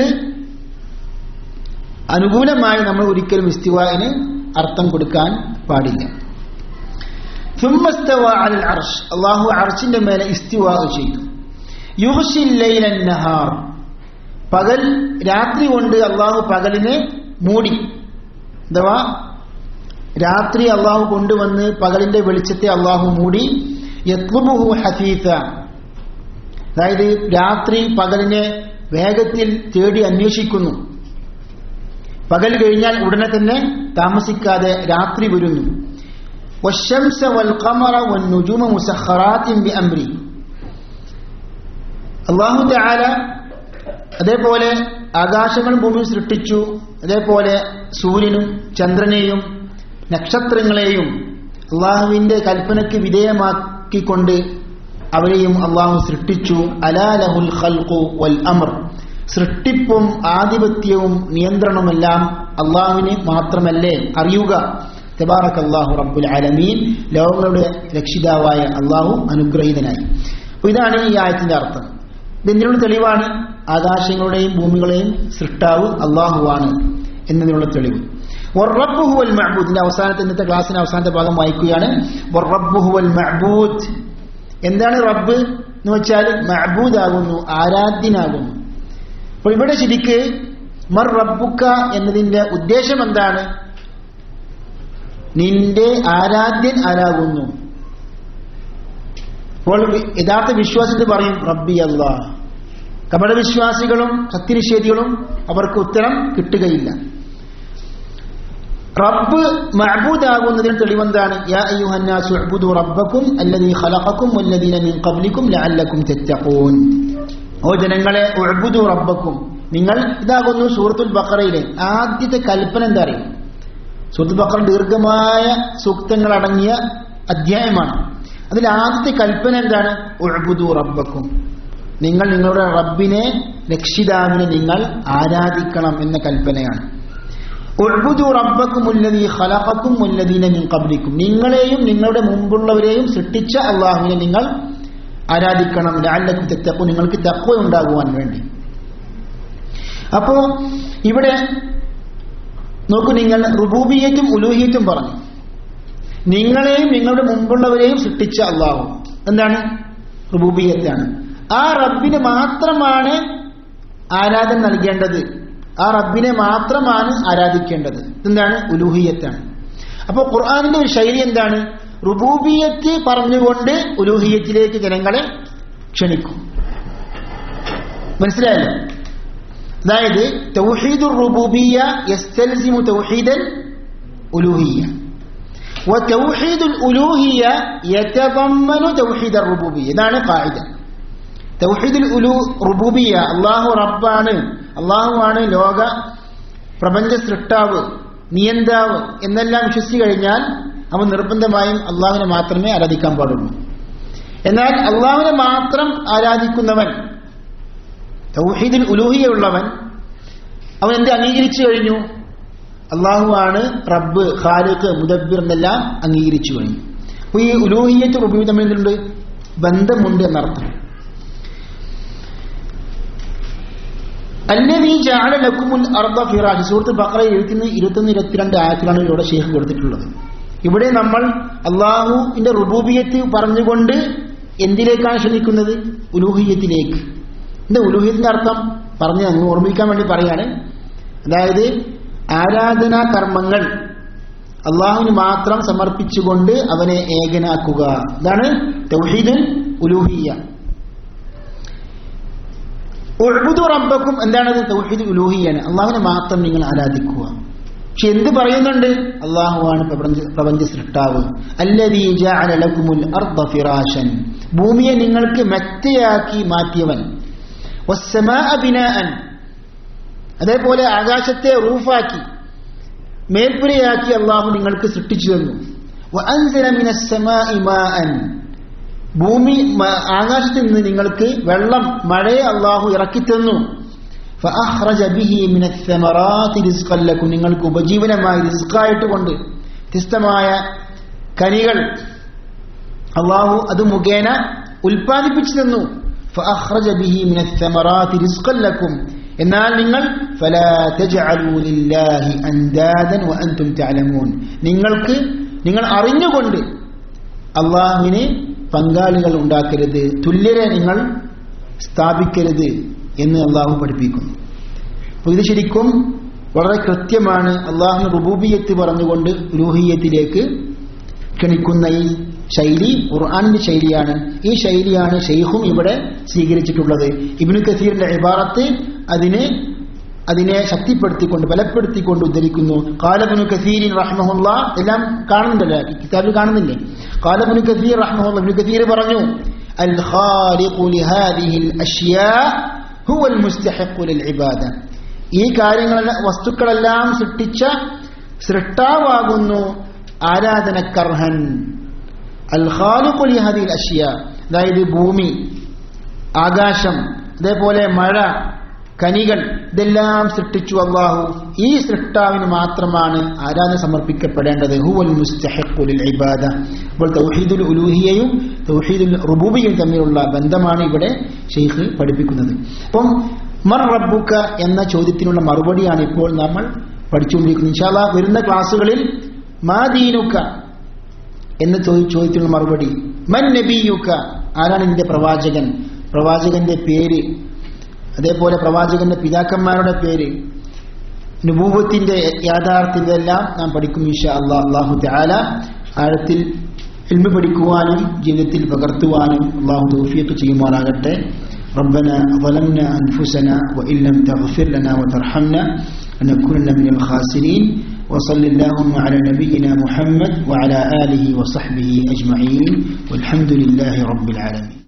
അനുകൂലമായി നമ്മൾ ഒരിക്കലും ഇസ്തിവാന് അർത്ഥം കൊടുക്കാൻ പാടില്ല ثم استوى على العرش അള്ളാഹു അർഷിന്റെ മേലെ ഇസ്തിവാ ചെയ്തു യുഹ്ഷി ലൈല നഹാർ പകൽ രാത്രി കൊണ്ട് അള്ളാഹു പകലിനെ മൂടി അഥവാ രാത്രി അള്ളാഹു കൊണ്ടുവന്ന് പകലിന്റെ വെളിച്ചത്തെ അള്ളാഹു മൂടി യത്ലുബുഹു ഹഫീഫ അതായത് രാത്രി പകലിനെ വേഗത്തിൽ തേടി അന്വേഷിക്കുന്നു പകൽ കഴിഞ്ഞാൽ ഉടനെ തന്നെ താമസിക്കാതെ രാത്രി വരുന്നു والشمس والقمر والنجوم مسخرات بأمري അള്ളാഹു തആല അതേപോലെ ആകാശങ്ങളും ഭൂമിയും സൃഷ്ടിച്ചു അതേപോലെ സൂര്യനും ചന്ദ്രനെയും നക്ഷത്രങ്ങളെയും അള്ളാഹുവിന്റെ കൽപ്പനയ്ക്ക് വിധേയമാക്കിക്കൊണ്ട് അവരെയും അള്ളാഹു സൃഷ്ടിച്ചു അലാലഹുൽ ഖൽഖു വൽ അമർ സൃഷ്ടിപ്പും ആധിപത്യവും നിയന്ത്രണമെല്ലാം അള്ളാഹുവിന് മാത്രമല്ലേ അറിയുക തബാറക് അള്ളാഹു റബ്ബുൽ ആലമീൻ ലോകങ്ങളുടെ രക്ഷിതാവായ അള്ളാഹു അനുഗ്രഹീതനായി അപ്പൊ ഇതാണ് ഈ ആയത്തിന്റെ അർത്ഥം ഇതിനുള്ള തെളിവാണ് ആകാശങ്ങളുടെയും ഭൂമികളെയും സൃഷ്ടാവ് അള്ളാഹുവാണ് എന്നതിനുള്ള തെളിവ് വറബ്ബുഹുവൽ മഅബൂദ് ഇതിന്റെ അവസാനത്തെ ഇന്നത്തെ ക്ലാസ്സിന്റെ അവസാനത്തെ ഭാഗം വായിക്കുകയാണ് വറബ്ബുഹുവൽ മഅബൂദ് എന്താണ് റബ്ബ് എന്ന് വെച്ചാൽ മഅബൂദ് ആകുന്നു ആരാധ്യനാകുന്നു അപ്പോൾ ഇവിടെ ശരിക്ക് മർ റബ്ബുക്ക എന്നതിന്റെ ഉദ്ദേശം എന്താണ് നിന്റെ ആരാധ്യൻ ആരാകുന്നു അപ്പോൾ വി- യഥാർത്ഥ വിശ്വാസത്തിൽ പറയും റബ്ബി അല്ലാ കപട വിശ്വാസികളും സത്യനിഷേധികളും അവർക്ക് ഉത്തരം കിട്ടുകയില്ല റബ്ബ് മഅബൂദാകുന്നതിന് തെളിവെന്താണ് യാ അയ്യുഹന്നാസു ഉഅ്ബുദു റബ്ബക്കും അല്ലദീ ഖലഖക്കും വല്ലദീന മിൻ ഖബ്ലിക്കും ലഅല്ലക്കും തത്തഖൂൻ ഓ ജനങ്ങളെ ഉഅ്ബുദു റബ്ബക്കും നിങ്ങൾ ഇതാകുന്നു സൂറത്തുൽ ബഖറയിലെ ആദ്യത്തെ കൽപ്പന എന്താ അറിയും സൂറത്തുൽ ബഖറ ദീർഘമായ സൂക്തങ്ങൾ അടങ്ങിയ അധ്യായമാണ് അതിൽ ആദ്യത്തെ കൽപ്പന എന്താണ് ഉഅ്ബുദു റബ്ബക്കും നിങ്ങൾ നിങ്ങളുടെ റബ്ബിനെ രക്ഷിതാവിനെ നിങ്ങൾ ആരാധിക്കണം എന്ന കൽപ്പനയാണ് ഉഅ്ബുദു റബ്ബക്കും ഉല്ലദീ ഖലഖക്കും വല്ലദീന മിൻ ഖബ്ലിക്കും നിങ്ങളെയും നിങ്ങളുടെ മുമ്പുള്ളവരെയും സൃഷ്ടിച്ച അള്ളാഹുവിനെ നിങ്ങൾ ആരാധിക്കണം ലഅല്ലക്കും തത്തഖൂ നിങ്ങൾക്ക് തഖ്വ ഉണ്ടാകുവാൻ വേണ്ടി അപ്പോ ഇവിടെ നോക്കൂ നിങ്ങൾ റുബൂബിയറ്റും ഉലൂഹിയറ്റും പറഞ്ഞു നിങ്ങളെയും നിങ്ങളുടെ മുമ്പുള്ളവരെയും സൃഷ്ടിച്ച അള്ളാഹു എന്താണ് റുബൂബിയത്താണ് ആ റബ്ബിന് മാത്രമാണ് ആരാധന നൽകേണ്ടത് ആ റബ്ബിനെ മാത്രമാണ് ആരാധിക്കേണ്ടത് എന്താണ് ഉലൂഹിയത്താണ് അപ്പോൾ ഖുർആാനിന്റെ ഒരു ശൈലി എന്താണ് റുബൂബിയത്ത് പറഞ്ഞുകൊണ്ട് ഉലൂഹിയത്തിലേക്ക് ജനങ്ങളെ ക്ഷണിക്കും മനസ്സിലായല്ലോ അതായത് തൗഹീദുർ റുബൂബിയ യസ്തൽസിമു തൗഹീദൽ ഉലൂഹിയ وتوحيد الألوهية يتضمن توحيد الربوبية ഇതാണ് قاعدة توحيد الربوبية അള്ളാഹു റബ്ബാണ് അള്ളാഹുവാണ് ലോക പ്രപഞ്ച സൃഷ്ടാവ് നിയന്താവ് എന്നെല്ലാം വിശ്വസിച്ചു കഴിഞ്ഞാൽ അവൻ നിർബന്ധമായും അള്ളാഹുവിനെ മാത്രമേ ആരാധിക്കാൻ പാടുള്ളൂ എന്നാൽ അള്ളാഹുവിനെ മാത്രം ആരാധിക്കുന്നവൻ തൗഹീദിൽ ഉലൂഹിയുള്ളവൻ അവൻ എന്ത് അംഗീകരിച്ചു കഴിഞ്ഞു അള്ളാഹുവാണ് റബ്ബ് ഖാലിഖ് മുദബ്ബിർ എന്നെല്ലാം അംഗീകരിച്ചു കഴിഞ്ഞു അപ്പൊ ഈ ഉലൂഹിയത്ത് റുബി തമ്മിൽ എന്തുണ്ട് ബന്ധമുണ്ട് എന്നർത്ഥം അല്ലവീ ജാല ലക്കുമുൽ അർദ ഫിറാഷ് സുഹൃത്ത് ബക്ര എഴുത്തുന്ന ഇരുപത്തൊന്ന് ഇരുപത്തിരണ്ട് ആയത്തിലാണ് ഇവിടെ ഷെയ്ഖ് കൊടുത്തിട്ടുള്ളത് ഇവിടെ നമ്മൾ അള്ളാഹുവിന്റെ റുബൂബിയത്ത് പറഞ്ഞുകൊണ്ട് എന്തിലേക്കാണ് ക്ഷണിക്കുന്നത് ഉലൂഹിയത്തിലേക്ക് എന്താ ഉലൂഹിയത്തിന്റെ അർത്ഥം പറഞ്ഞ് അങ്ങ് ഓർമ്മിക്കാൻ വേണ്ടി പറയാണ് അതായത് ആരാധനാ കർമ്മങ്ങൾ അള്ളാഹുവിന് മാത്രം സമർപ്പിച്ചുകൊണ്ട് അവനെ ഏകനാക്കുക ഇതാണ് തൗഹീദുൽ ഉലൂഹിയ ഉഴുതു റബ്ബക്കും എന്താണത് തൗഹീദ് ഉലൂഹിയാണ് അള്ളാഹുവിനെ മാത്രം നിങ്ങൾ ആരാധിക്കുക പക്ഷെ എന്ത് പറയുന്നുണ്ട് അള്ളാഹുവാണ് പ്രപഞ്ച പ്രപഞ്ച സൃഷ്ടാവ് അല്ലദീ ജഅല ലക്കുമുൽ അർദ ഫിറാശൻ ഭൂമിയെ നിങ്ങൾക്ക് മെത്തയാക്കി മാറ്റിയവൻ വസ്സമാഅ ബിനാഅൻ അതേപോലെ ആകാശത്തെ റൂഫാക്കി മേൽപ്പുരയാക്കി അള്ളാഹു നിങ്ങൾക്ക് സൃഷ്ടിച്ചു തന്നു വഅൻസല മിനസ് സമാഇ മാഅൻ ഭൂമി മ- ആകാശത്ത് നിന്ന് നിങ്ങൾക്ക് വെള്ളം മഴയെ അള്ളാഹു ഇറക്കിത്തന്നു ഫഅഖ്റജ ബിഹി മിനസ് സമറാത്തി റിസ്ഖൻ ലക്കും നിങ്ങൾക്ക് ഉപജീവനമായി റിസ്ക്കായിട്ട് കൊണ്ട് വ്യത്യസ്തമായ കനികൾ അള്ളാഹു അത് മുഖേന ഉൽപ്പാദിപ്പിച്ചു തന്നു ഫഅഖ്റജ ബിഹി മിനസ് സമറാത്തി റിസ്ഖൻ ലക്കും എന്നാൽ നിങ്ങൾ ഫലാ തജ്അലൂ ലില്ലാഹി അൻദാദൻ വഅൻതും തഅലമൂൻ നിങ്ങൾക്ക് നിങ്ങൾ അറിഞ്ഞുകൊണ്ട് അള്ളാഹുവിന് പങ്കാളികൾ ഉണ്ടാക്കരുത് തുല്യരെ നിങ്ങൾ സ്ഥാപിക്കരുത് എന്ന് അള്ളാഹു പഠിപ്പിക്കുന്നു അപ്പോൾ ഇത് ശരിക്കും വളരെ കൃത്യമാണ് അള്ളാഹുവിന് റുബൂബിയത്ത് പറഞ്ഞുകൊണ്ട് രൂഹീയത്തിലേക്ക് ക്ഷണിക്കുന്ന ഈ ശൈലി ഖുർആാനിന്റെ ശൈലിയാണ് ഈ ശൈലിയാണ് ഷെയ്ഖും ഇവിടെ സ്വീകരിച്ചിട്ടുള്ളത് ഇബ്നു കസീറിന്റെ ഇബാറത്ത് അതിനെ അതിനെ ശക്തിപ്പെടുത്തിക്കൊണ്ട് ബലപ്പെടുത്തിക്കൊണ്ട് ഉദ്ധരിക്കുന്നു കാലബുനു കസീരിൻ റഹ്മഹുല്ല എല്ലാം കാണുന്നുണ്ടല്ലോ ഈ കിതാബിൽ കാണുന്നില്ലേ കാലബുനു കസീർ റഹ്മഹുല്ല ഇബ്നു കസീർ പറഞ്ഞു അൽ ഖാലിഖു ലിഹാദിഹിൽ അഷ്യാ ഹുവൽ മുസ്തഹിഖു ലിൽ ഇബാദ ഈ കാര്യങ്ങളെല്ലാം വസ്തുക്കളെല്ലാം സൃഷ്ടിച്ച സൃഷ്ടാവാകുന്നു ആരാധനക്കർഹൻ അൽ ഖാലിഖു ലി ഹദിൽ അഷ്യ അതായത് ഭൂമി ആകാശം അതേപോലെ മഴ കനികൾ ഇതെല്ലാം സൃഷ്ടിച്ചു അള്ളാഹു ഈ സൃഷ്ടാവിന് മാത്രമാണ് ആരാധന സമർപ്പിക്കപ്പെടേണ്ടത് ഹുവൽ മുസ്തഹിഖു ലിൽ ഇബാദ അപ്പോൾ തൗഹീദുൽ ഉലൂഹിയയും തൗഹീദുൽ റുബൂബിയും തമ്മിലുള്ള ബന്ധമാണ് ഇവിടെ ഷെയ്ഖ് പഠിപ്പിക്കുന്നത് അപ്പം മർ റബ്ബുക്ക എന്ന ചോദ്യത്തിനുള്ള മറുപടിയാണ് ഇപ്പോൾ നമ്മൾ പഠിച്ചുകൊണ്ടിരിക്കുന്നത് ഇൻഷാല്ല വരുന്ന ക്ലാസ്സുകളിൽ മാ ദീനുക്ക എന്ന ചോദ്യ- ചോദ്യത്തിനുള്ള മറുപടി മൻ നബിയുക്ക ആരാണ് നിന്റെ പ്രവാചകൻ പ്രവാചകന്റെ പേര് അതേപോലെ പ്രവാചകന്റെ പിതാക്കന്മാരുടെ പേര് നുബൂവത്തിന്റെ യാഥാർത്ഥ്യം ഇതെല്ലാം നാം പഠിക്കും ഇൻഷാ അള്ളാഹ് അള്ളാഹു തആല ആഴത്തിൽ ഇൽമ പഠിക്കുവാനും ജീവിതത്തിൽ പകർത്തുവാനും അള്ളാഹു തൗഫീഖ് ചെയ്യുമാറാകട്ടെ ربنا ظلمنا أنفسنا وإن لم تغفر لنا وترحمنا لنكونن من الخاسرين وصل اللهم على نبينا محمد وعلى آله وصحبه أجمعين والحمد لله رب العالمين